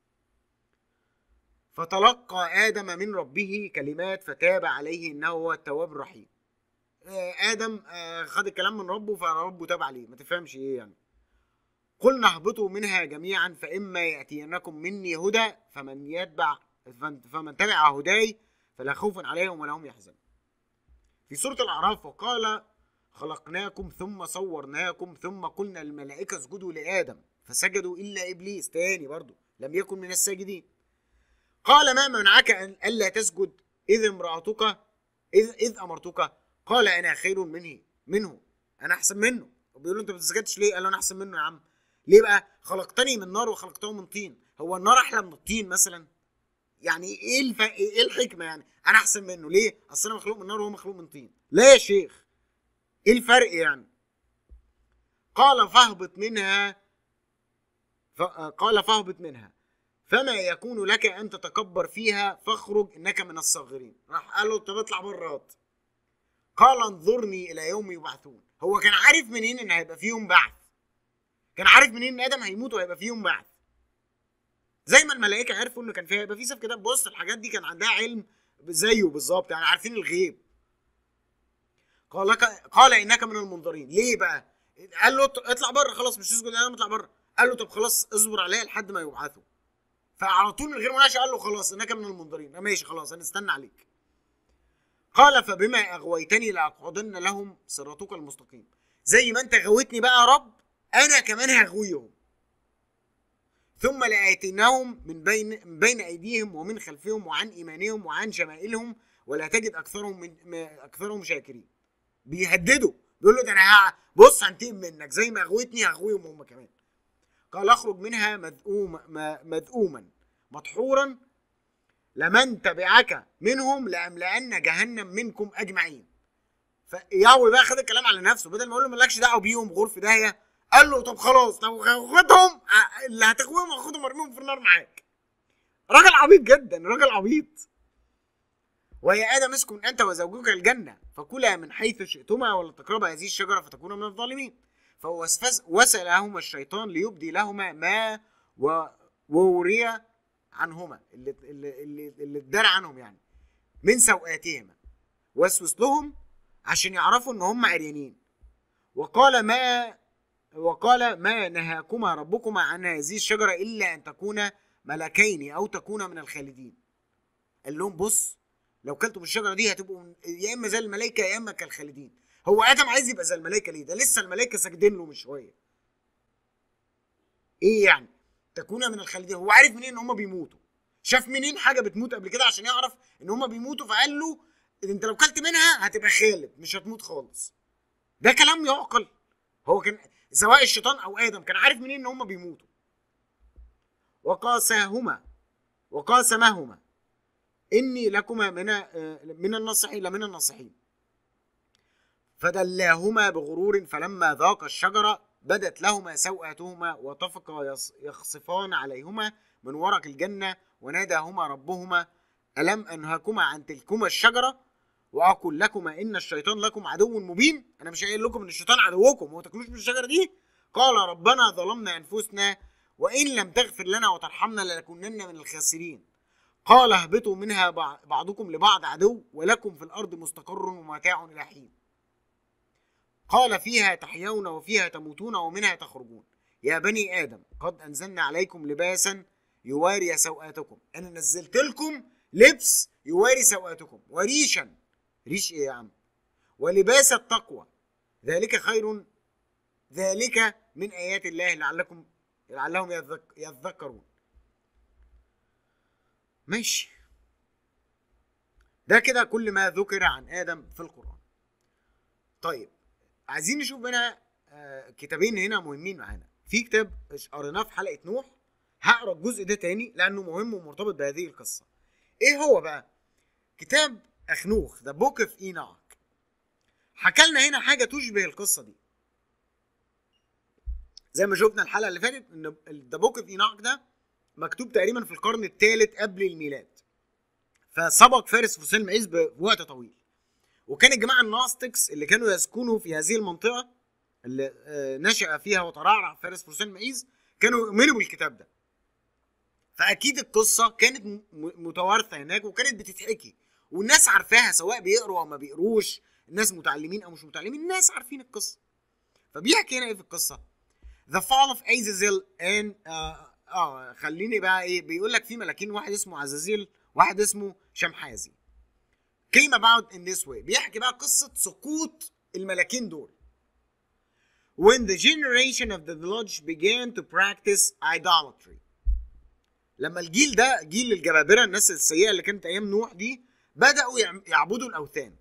فتلقى ادم من ربه كلمات فتاب عليه انه هو التواب الرحيم آه، ادم آه، خد الكلام من ربه فربه تاب عليه ما تفهمش ايه يعني قلنا اهبطوا منها جميعا فاما ياتينكم مني هدى فمن يتبع فمن تبع هداي فلا خوف عليهم ولا هم يحزنون في سورة الأعراف وقال خلقناكم ثم صورناكم ثم قلنا للملائكة اسجدوا لآدم فسجدوا إلا إبليس تاني برضو لم يكن من الساجدين قال ما منعك أن ألا تسجد إذ امرأتك إذ, إذ أمرتك قال أنا خير منه منه أنا أحسن منه وبيقول له أنت ما بتسجدش ليه؟ قال له أنا أحسن منه يا عم ليه بقى؟ خلقتني من نار وخلقته من طين هو النار أحلى من الطين مثلا؟ يعني ايه الف... ايه الحكمه يعني انا احسن منه ليه اصل انا مخلوق من نار وهو مخلوق من طين لا يا شيخ ايه الفرق يعني قال فاهبط منها ف... قال فاهبط منها فما يكون لك ان تتكبر فيها فاخرج انك من الصاغرين راح قال له طب اطلع بره قال انظرني الى يوم يبعثون هو كان عارف منين ان هيبقى فيهم بعث كان عارف منين ان ادم هيموت وهيبقى فيهم بعث زي ما الملائكه عرفوا انه كان فيها يبقى في سيف كده بص الحاجات دي كان عندها علم زيه بالظبط يعني عارفين الغيب قال لك قال انك من المنظرين ليه بقى قال له اطلع بره خلاص مش تسجد انا اطلع بره قال له طب خلاص اصبر عليا لحد ما يبعثوا فعلى طول من غير مناقشه قال له خلاص انك من المنظرين ماشي خلاص هنستنى عليك قال فبما اغويتني لاقعدن لهم صراطك المستقيم زي ما انت غويتني بقى يا رب انا كمان هغويهم ثم لآتيناهم من بين من بين أيديهم ومن خلفهم وعن إيمانهم وعن شمائلهم ولا تجد أكثرهم من أكثرهم شاكرين بيهددوا بيقول له ده أنا بص هنتقم منك زي ما أغويتني هغويهم هم كمان قال اخرج منها مذءوما مذءوما مدحورا لمن تبعك منهم لأملأن جهنم منكم أجمعين فيهوي بقى خد الكلام على نفسه بدل ما يقول له مالكش دعوه بيهم غرف داهيه قال له طب خلاص طب خدهم اللي هتخويهم خدهم ارميهم في النار معاك راجل عبيط جدا راجل عبيط ويا ادم اسكن انت وزوجك الجنه فكلا من حيث شئتما ولا تقربا هذه الشجره فتكونا من الظالمين فوسلهما الشيطان ليبدي لهما ما ووري عنهما اللي اللي اللي, اللي ادار عنهم يعني من سوءاتهما وسوس لهم عشان يعرفوا ان هم عريانين وقال ما وقال ما نهاكما ربكما عن هذه الشجرة إلا أن تكونا ملكين أو تكونا من الخالدين قال لهم بص لو كلتم الشجرة دي هتبقوا يا إما زي الملائكة يا إما كالخالدين هو آدم عايز يبقى زي الملائكة ليه ده لسه الملائكة ساجدين له من شوية إيه يعني تكونا من الخالدين هو عارف منين إن هم بيموتوا شاف منين حاجة بتموت قبل كده عشان يعرف إن هم بيموتوا فقال له انت لو كلت منها هتبقى خالد مش هتموت خالص ده كلام يعقل هو كان سواء الشيطان او ادم كان عارف منين ان هم بيموتوا وقاساهما وقاسمهما اني لكما من من الناصحين لمن الناصحين فدلاهما بغرور فلما ذاق الشجره بدت لهما سوءاتهما وطفقا يخصفان عليهما من ورق الجنه وناداهما ربهما الم انهكما عن تلكما الشجره واقول لكما ان الشيطان لكم عدو مبين انا مش قايل لكم ان الشيطان عدوكم هو تاكلوش من الشجره دي قال ربنا ظلمنا انفسنا وان لم تغفر لنا وترحمنا لنكونن من الخاسرين قال اهبطوا منها بعضكم لبعض عدو ولكم في الارض مستقر ومتاع الى حين قال فيها تحيون وفيها تموتون ومنها تخرجون يا بني ادم قد انزلنا عليكم لباسا يواري سوءاتكم انا نزلت لكم لبس يواري سوءاتكم وريشا ريش ايه يا عم ولباس التقوى ذلك خير ذلك من ايات الله لعلكم لعلهم يذكرون ماشي ده كده كل ما ذكر عن ادم في القران طيب عايزين نشوف هنا آه، كتابين هنا مهمين معانا في كتاب قريناه في حلقه نوح هقرا الجزء ده تاني لانه مهم ومرتبط بهذه القصه ايه هو بقى كتاب اخنوخ ذا بوك اوف اينوك حكى لنا هنا حاجه تشبه القصه دي زي ما شفنا الحلقه اللي فاتت ان ذا بوك اوف اينوك ده مكتوب تقريبا في القرن الثالث قبل الميلاد فسبق فارس فوسيل معيز بوقت طويل وكان الجماعه الناستكس اللي كانوا يسكنوا في هذه المنطقه اللي آه، نشأ فيها وترعرع فارس فوسيل معيز كانوا يؤمنوا بالكتاب ده فاكيد القصه كانت متوارثه هناك وكانت بتتحكي والناس عارفاها سواء بيقروا او ما بيقروش الناس متعلمين او مش متعلمين الناس عارفين القصه فبيحكي هنا ايه في القصه The fall of Azazel and اه, آه خليني بقى ايه بيقول لك في ملاكين واحد اسمه عزازيل واحد اسمه شمحازي came about in this way بيحكي بقى قصة سقوط الملاكين دول when the generation of the village began to practice idolatry لما الجيل ده جيل الجبابرة الناس السيئة اللي كانت أيام نوح دي بدأوا يعبدوا الأوثان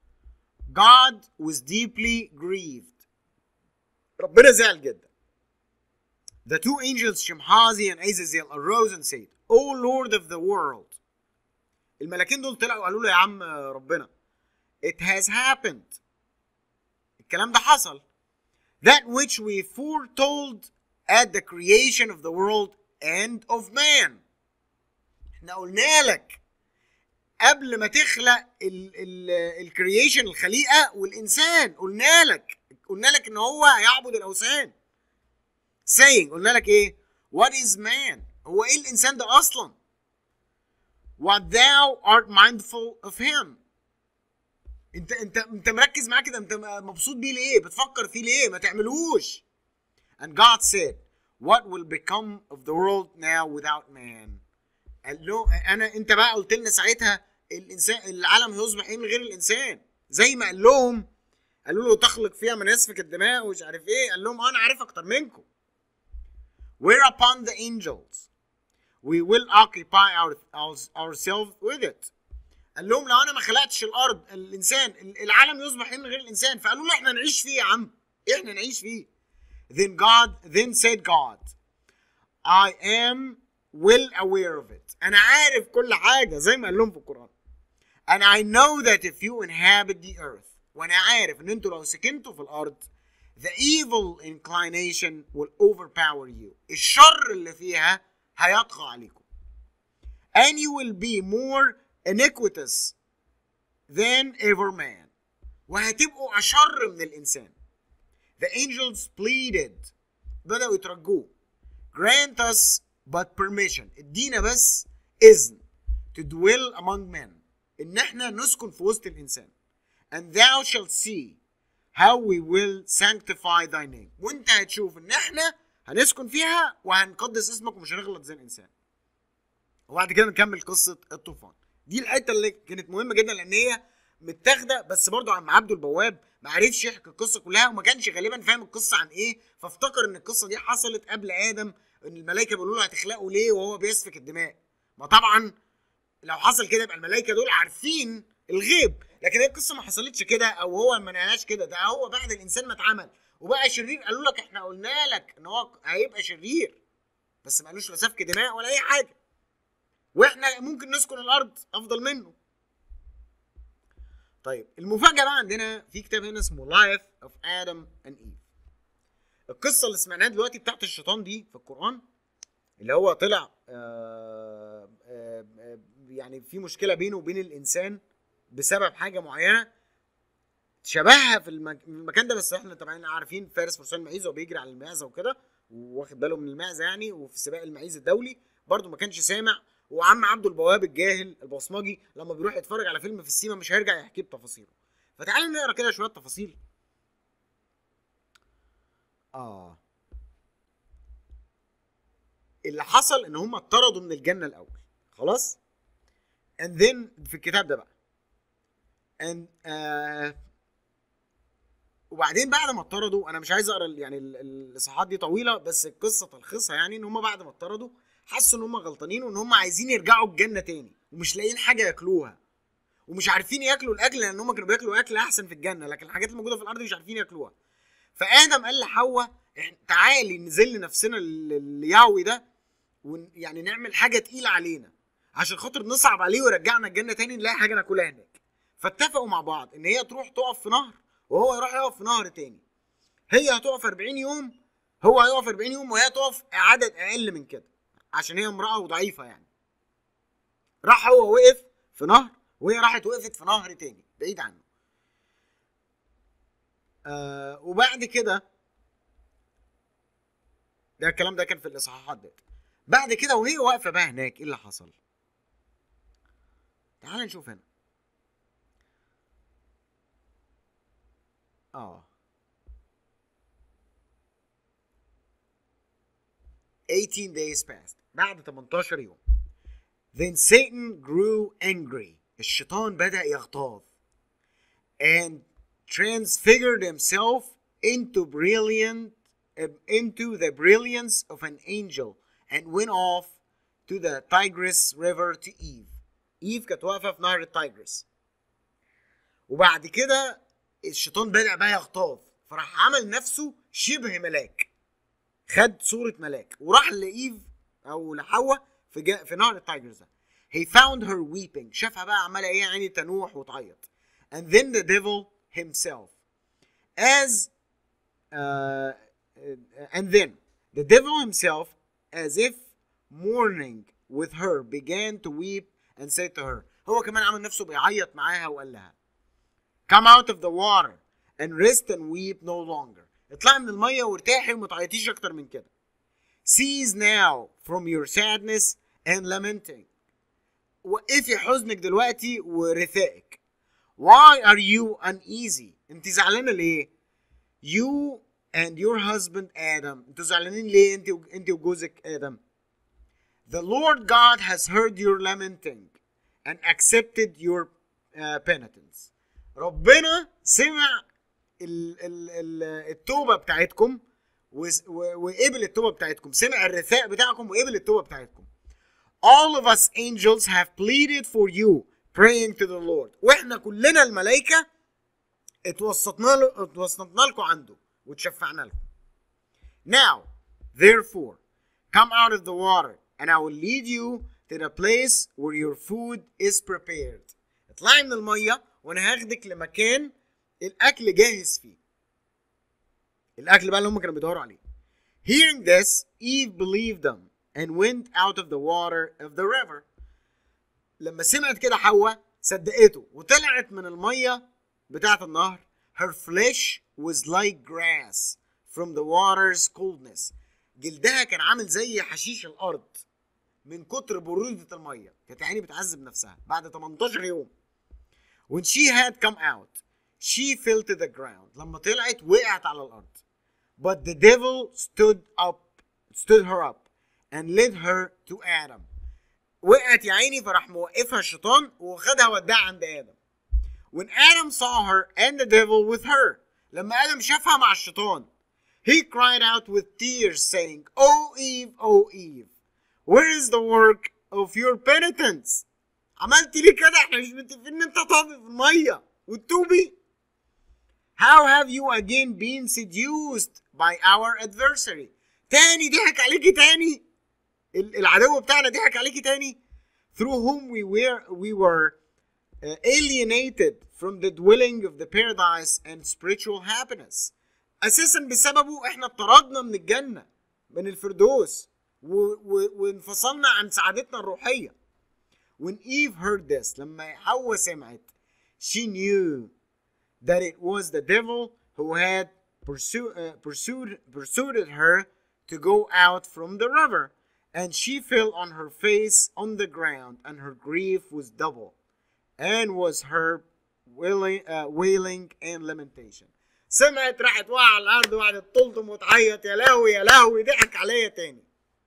God was deeply grieved ربنا زعل جدا The two angels Shemhazi and Azazel arose and said O Lord of the world الملاكين دول طلعوا قالوا له يا عم ربنا It has happened الكلام ده حصل That which we foretold at the creation of the world and of man احنا قلنا لك قبل ما تخلق الكرييشن الخليقه والانسان قلنا لك قلنا لك ان هو هيعبد الاوثان saying قلنا لك ايه what is man هو ايه الانسان ده اصلا what thou art mindful of him انت انت انت مركز معاه كده انت مبسوط بيه ليه بتفكر فيه ليه ما تعملوش and God said what will become of the world now without man قال له انا انت بقى قلت لنا ساعتها الانسان العالم هيصبح ايه من غير الانسان زي ما قال لهم قالوا له تخلق فيها من يسفك الدماء ومش عارف ايه قال لهم انا عارف اكتر منكم whereupon the angels we will occupy our, our, ourselves with it قال لهم لو انا ما خلقتش الارض الانسان العالم يصبح من غير الانسان فقالوا له احنا نعيش فيه يا عم احنا نعيش فيه then God then said God I am well aware of it انا عارف كل حاجه زي ما قال لهم في القران and I know that if you inhabit the earth وانا عارف ان انتوا لو سكنتوا في الارض the evil inclination will overpower you الشر اللي فيها هيطغى عليكم and you will be more iniquitous than ever man وهتبقوا أشر من الإنسان the angels pleaded بدأوا يترجوه grant us but permission ادينا بس إذن to dwell among men إن احنا نسكن في وسط الإنسان and thou shalt see how we will sanctify thy name وانت هتشوف ان احنا هنسكن فيها وهنقدس اسمك ومش هنغلط زي الانسان وبعد كده نكمل قصه الطوفان دي الحته اللي كانت مهمه جدا لان هي متاخده بس برضه عم عبده البواب ما عرفش يحكي القصه كلها وما كانش غالبا فاهم القصه عن ايه فافتكر ان القصه دي حصلت قبل ادم ان الملائكه بيقولوا له هتخلقه ليه وهو بيسفك الدماء ما طبعا لو حصل كده يبقى الملائكه دول عارفين الغيب لكن هي القصه ما حصلتش كده او هو ما نهاش كده ده هو بعد الانسان ما اتعمل وبقى شرير قالوا لك احنا قلنا لك ان هو هيبقى شرير بس ما قالوش لا سفك دماء ولا اي حاجه واحنا ممكن نسكن الارض افضل منه طيب المفاجاه بقى عندنا في كتاب هنا اسمه لايف اوف ادم اند ايف القصه اللي سمعناها دلوقتي بتاعت الشيطان دي في القران اللي هو طلع آآ آآ يعني في مشكله بينه وبين الانسان بسبب حاجه معينه شبهها في المكان ده بس احنا طبعا عارفين فارس فرسان المعيز وهو بيجري على المعزه وكده واخد باله من المعزه يعني وفي سباق المعيز الدولي برده ما كانش سامع وعم عبده البواب الجاهل البصمجي لما بيروح يتفرج على فيلم في السيما مش هيرجع يحكيه بتفاصيله فتعالى نقرا كده شويه تفاصيل اه اللي حصل ان هم اتطردوا من الجنه الاول خلاص and then في الكتاب ده بقى and uh, وبعدين بعد ما اتطردوا انا مش عايز اقرا يعني الاصحاحات دي طويله بس القصه تلخيصها يعني ان هم بعد ما اتطردوا حسوا ان هم غلطانين وان هم عايزين يرجعوا الجنه تاني ومش لاقيين حاجه ياكلوها ومش عارفين ياكلوا الاكل لان هم كانوا بياكلوا اكل احسن في الجنه لكن الحاجات الموجوده في الارض مش عارفين ياكلوها فادم قال لحواء تعالي نذل نفسنا اليهوي ده ويعني نعمل حاجه تقيله علينا عشان خاطر نصعب عليه ويرجعنا الجنه تاني نلاقي حاجه ناكلها هناك فاتفقوا مع بعض ان هي تروح تقف في نهر وهو يروح يقف في نهر تاني هي هتقف 40 يوم هو هيقف 40 يوم وهي تقف عدد اقل من كده عشان هي امراه وضعيفه يعني راح هو وقف في نهر وهي راحت وقفت في نهر تاني بعيد عنه آه وبعد كده ده الكلام ده كان في الاصحاحات ده بعد كده وهي واقفه بقى هناك ايه اللي حصل تعال نشوف هنا اه 18 days passed بعد 18 يوم then Satan grew angry الشيطان بدأ يغتاظ and transfigured himself into brilliant into the brilliance of an angel and went off to the Tigris river to Eve Eve كانت واقفة في نهر التايجرس وبعد كده الشيطان بدأ بقى يغتاظ فراح عمل نفسه شبه ملاك خد صورة ملاك وراح لإيف أو لحواء في جا في نهر التايجرز ده he found her weeping شافها بقى عمالة إيه يعني تنوح وتعيط and then the devil himself as uh, and then the devil himself as if mourning with her began to weep and said to her هو كمان عمل نفسه بيعيط معاها وقال لها come out of the water and rest and weep no longer اطلعي من المية وارتاحي وما تعيطيش أكتر من كده cease now from your sadness and lamenting وقفي حزنك دلوقتي ورثائك why are you uneasy انت زعلانة ليه you and your husband Adam انتوا زعلانين ليه انت انت وجوزك آدم the Lord God has heard your lamenting and accepted your uh, penitence ربنا سمع ال ال ال التوبة بتاعتكم وس- و- وقبل التوبه بتاعتكم سمع الرثاء بتاعكم وقبل التوبه بتاعتكم all of us angels have pleaded for you praying to the Lord واحنا كلنا الملائكه اتوسطنا له اتوسطنا لكم عنده وتشفعنا لكم now therefore come out of the water and I will lead you to the place where your food is prepared اطلعي من الميه وانا هاخدك لمكان الاكل جاهز فيه الاكل بقى اللي هم كانوا بيدوروا عليه hearing this Eve believed them and went out of the water of the river لما سمعت كده حواء صدقته وطلعت من الميه بتاعه النهر her flesh was like grass from the water's coldness جلدها كان عامل زي حشيش الارض من كتر برودة المية كانت عيني بتعذب نفسها بعد 18 يوم when she had come out she fell to the ground لما طلعت وقعت على الأرض but the devil stood up stood her up and led her to Adam وقعت يا عيني فراح موقفها الشيطان وخدها وداها عند آدم when Adam saw her and the devil with her لما آدم شافها مع الشيطان he cried out with tears saying oh Eve oh Eve where is the work of your penitence عملت ليه كده احنا مش متفقين ان انت طافي في الميه وتتوبي how have you again been seduced by our adversary تاني ضحك عليكي تاني ال- العدو بتاعنا ضحك عليكي تاني through whom we were we were uh, alienated from the dwelling of the paradise and spiritual happiness اساسا بسببه احنا اتطردنا من الجنه من الفردوس و- و- وانفصلنا عن سعادتنا الروحيه when Eve heard this لما حواء سمعت she knew that it was the devil who had pursue, uh, pursued pursued her to go out from the river and she fell on her face on the ground and her grief was double and was her wailing, uh, wailing and lamentation سمعت راحت واقعة على الأرض وقعدت تلطم وتعيط يا لهوي يا لهوي ضحك عليا تاني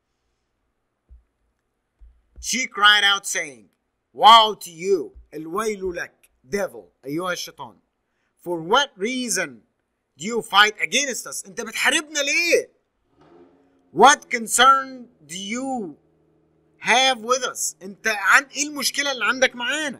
She cried out saying Woe to you الويل لك devil أيها الشيطان For what reason do you fight against us أنت بتحاربنا ليه What concern do you have with us أنت عن إيه المشكلة اللي عندك معانا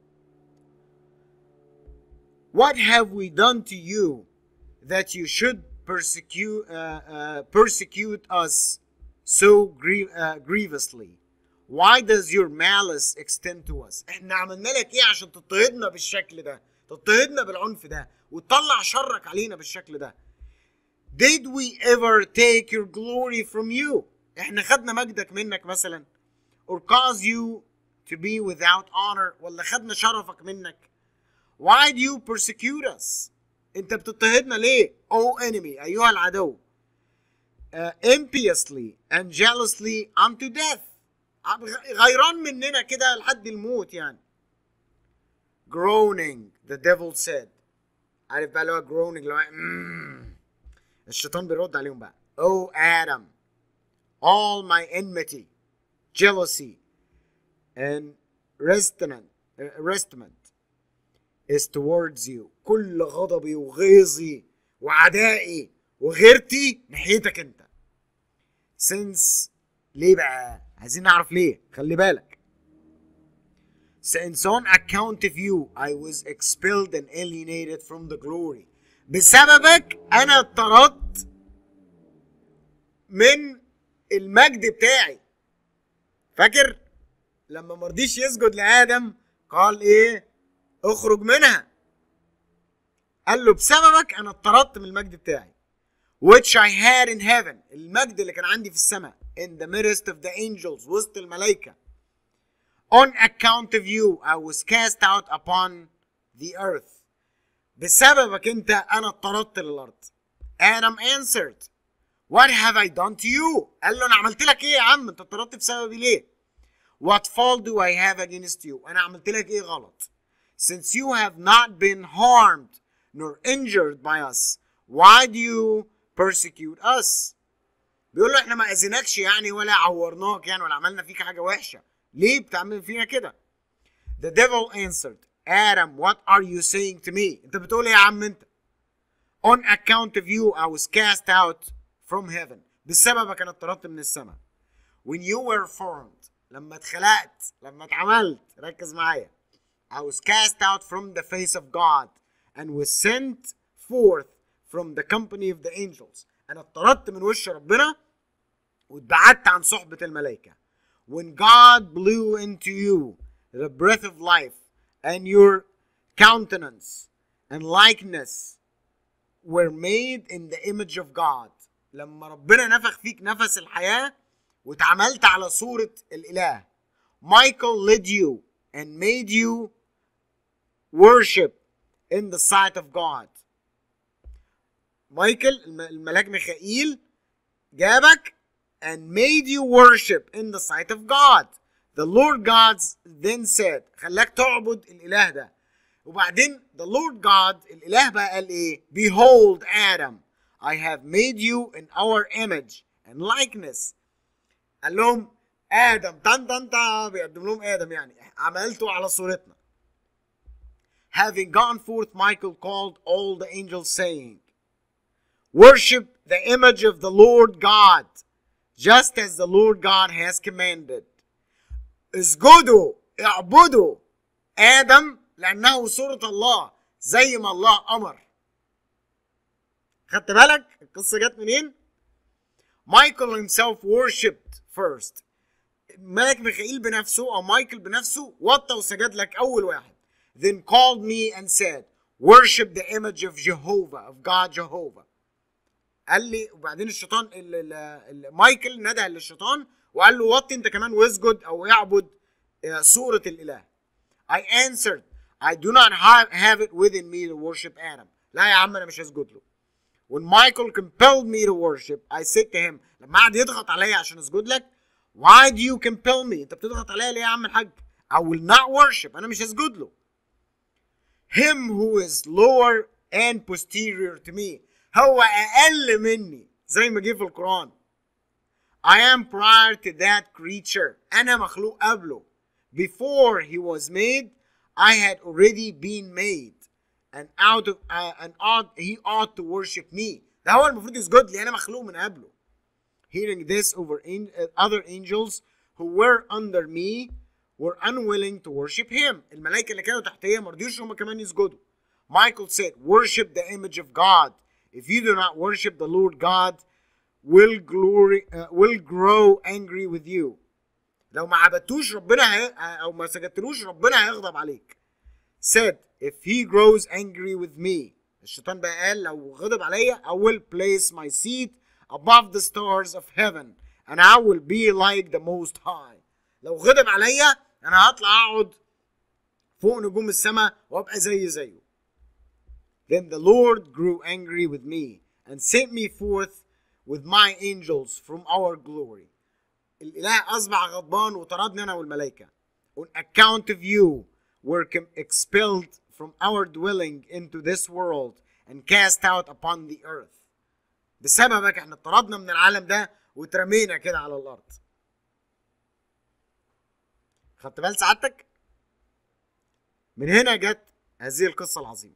What have we done to you that you should persecute uh, uh, persecute us so grie- uh, grievously? Why does your malice extend to us? احنا عملنا لك ايه عشان تضطهدنا بالشكل ده؟ تضطهدنا بالعنف ده وتطلع شرك علينا بالشكل ده؟ Did we ever take your glory from you? احنا خدنا مجدك منك مثلا or cause you to be without honor ولا خدنا شرفك منك؟ Why do you persecute us? انت بتضطهدنا ليه؟ O enemy ايها العدو uh, impiously and jealously unto death عم- غيران مننا كده لحد الموت يعني groaning the devil said عارف بقى اللي هو groaning اللي هو "مم". الشيطان بيرد عليهم بقى Oh Adam all my enmity jealousy and resentment resentment is towards you كل غضبي وغيظي وعدائي وغيرتي ناحيتك انت since ليه بقى عايزين نعرف ليه خلي بالك since on account of you I was expelled and alienated from the glory بسببك انا اتطردت من المجد بتاعي فاكر لما مرضيش يسجد لآدم قال ايه اخرج منها قال له بسببك انا اتطردت من المجد بتاعي which I had in heaven المجد اللي كان عندي في السماء in the midst of the angels وسط الملائكة on account of you I was cast out upon the earth بسببك انت انا اتطردت للارض Adam answered what have I done to you قال له انا عملت لك ايه يا عم انت اتطردت بسببي ليه what fault do I have against you انا عملت لك ايه غلط since you have not been harmed nor injured by us why do you persecute us بيقول له احنا ما اذيناكش يعني ولا عورناك يعني ولا عملنا فيك حاجه وحشه ليه بتعمل فينا كده the devil answered Adam what are you saying to me انت بتقول ايه يا عم انت on account of you I was cast out from heaven بسببك انا اتطردت من السماء when you were formed لما اتخلقت لما اتعملت ركز معايا I was cast out from the face of God and was sent forth from the company of the angels انا اتطردت من وش ربنا واتبعدت عن صحبة الملائكة when God blew into you the breath of life and your countenance and likeness were made in the image of God لما ربنا نفخ فيك نفس الحياة واتعملت على صورة الإله Michael led you and made you worship in the sight of God مايكل الم- الملاك ميخائيل جابك and made you worship in the sight of God the Lord God then said خلاك تعبد الإله ده وبعدين the Lord God الإله بقى قال إيه behold Adam I have made you in our image and likeness قال لهم آدم طن طن طن بيقدم لهم آدم يعني عملته على صورتنا having gone forth Michael called all the angels saying worship the image of the Lord God just as the Lord God has commanded اسجدوا اعبدوا آدم لأنه صورة الله زي ما الله أمر خدت بالك القصة جت منين؟ Michael himself worshipped first ملك ميخائيل بنفسه أو مايكل بنفسه وطى وسجد لك أول واحد then called me and said worship the image of Jehovah of God Jehovah قال لي وبعدين الشيطان ال- ال- ال- مايكل ندى للشيطان وقال له وطي انت كمان واسجد او اعبد آه، صورة الاله I answered I do not have, have it within me to worship Adam لا يا عم انا مش هسجد له When Michael compelled me to worship I said to him لما قعد يضغط عليا عشان اسجد لك Why do you compel me انت بتضغط عليا ليه يا عم الحاج I will not worship انا مش هسجد له him who is lower and posterior to me هو اقل مني زي ما جه في القرآن I am prior to that creature انا مخلوق قبله before he was made I had already been made and out of uh, and ought, he ought to worship me ده هو المفروض يسجد لي انا مخلوق من قبله hearing this over in, uh, other angels who were under me were unwilling to worship him الملائكة اللي كانوا تحتيه ما رضيوش هم كمان يسجدوا Michael said worship the image of God if you do not worship the Lord God will glory uh, will grow angry with you لو ما عبدتوش ربنا هي... او ما سجدتلوش ربنا هيغضب عليك said if he grows angry with me الشيطان بقى قال لو غضب عليا I will place my seat above the stars of heaven and I will be like the most high لو غضب عليا انا هطلع اقعد فوق نجوم السماء وابقى زي زيه Then the Lord grew angry with me and sent me forth with my angels from our glory. الإله أصبح غضبان وطردني أنا والملائكة. On account of you were com- expelled from our dwelling into this world and cast out upon the earth. بسببك احنا اتطردنا من العالم ده واترمينا كده على الأرض. خدت بال سعادتك؟ من هنا جت هذه القصة العظيمة.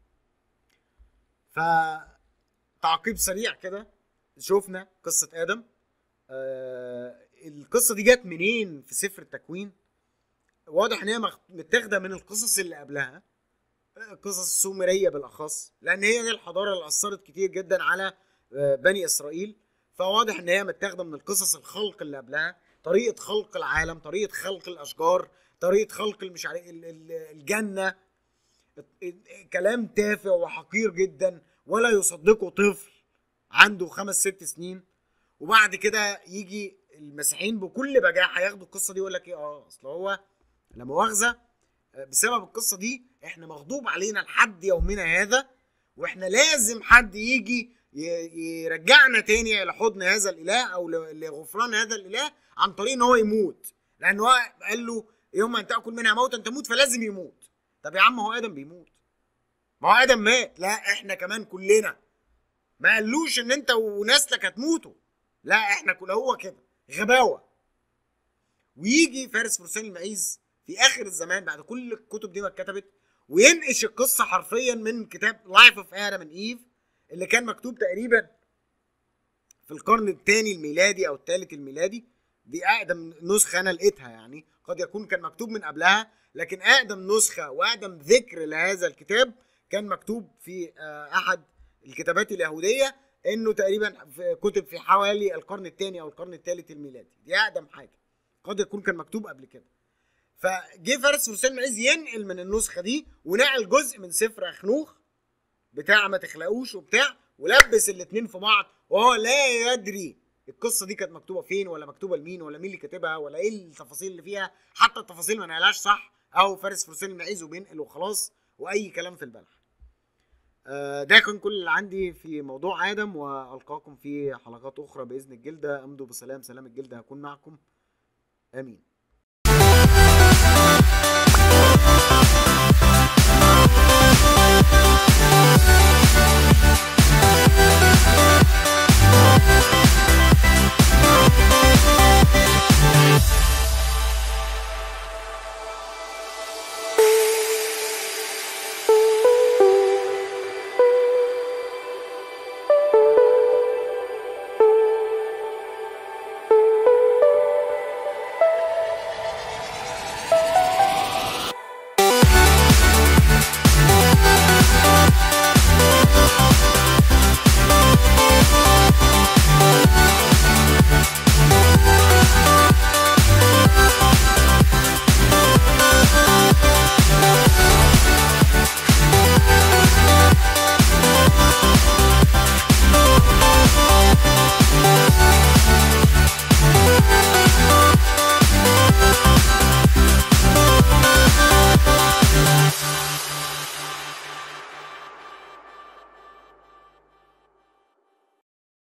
فتعقيب سريع كده شفنا قصة آدم آه القصة دي جت منين في سفر التكوين واضح ان هي مخ- متاخدة من القصص اللي قبلها القصص السومرية بالأخص لأن هي دي الحضارة اللي أثرت كتير جدا على آه، بني إسرائيل فواضح ان هي متاخدة من القصص الخلق اللي قبلها طريقة خلق العالم طريقة خلق الأشجار طريقة خلق المش عارف ال- ال- الجنة كلام تافه وحقير جدا ولا يصدقه طفل عنده خمس ست سنين وبعد كده يجي المسيحيين بكل بجاحه ياخدوا القصه دي يقول لك ايه اه اصل هو لا مؤاخذه آه، بسبب القصه دي احنا مغضوب علينا لحد يومنا هذا واحنا لازم حد يجي ي- يرجعنا تاني الى حضن هذا الاله او ل- لغفران هذا الاله عن طريق ان هو يموت لان هو قال له يوم ان تاكل منها موتا تموت فلازم يموت طب يا عم هو ادم بيموت ما هو ادم مات لا احنا كمان كلنا ما قالوش ان انت ونسلك هتموتوا لا احنا كل هو كده غباوه ويجي فارس فرسان المعيز في اخر الزمان بعد كل الكتب دي ما اتكتبت وينقش القصه حرفيا من كتاب لايف اوف ادم اند ايف اللي كان مكتوب تقريبا في القرن الثاني الميلادي او الثالث الميلادي دي اقدم نسخه انا لقيتها يعني قد يكون كان مكتوب من قبلها لكن اقدم نسخه واقدم ذكر لهذا الكتاب كان مكتوب في آه، احد الكتابات اليهوديه انه تقريبا في- كتب في حوالي القرن الثاني او القرن الثالث الميلادي دي اقدم حاجه قد يكون كان مكتوب قبل كده فجه فارس فرسان معز ينقل من النسخه دي ونقل جزء من سفر اخنوخ بتاع ما تخلقوش وبتاع ولبس الاتنين في بعض وهو لا يدري القصه دي كانت مكتوبه فين ولا مكتوبه لمين ولا مين اللي كاتبها ولا ايه التفاصيل اللي فيها حتى التفاصيل ما نقلهاش صح او فارس فرسان المعيز وبينقل وخلاص واي كلام في البلح آه، ده كان كل اللي عندي في موضوع ادم والقاكم في حلقات اخرى باذن الجلده امضوا بسلام سلام الجلده هكون معكم امين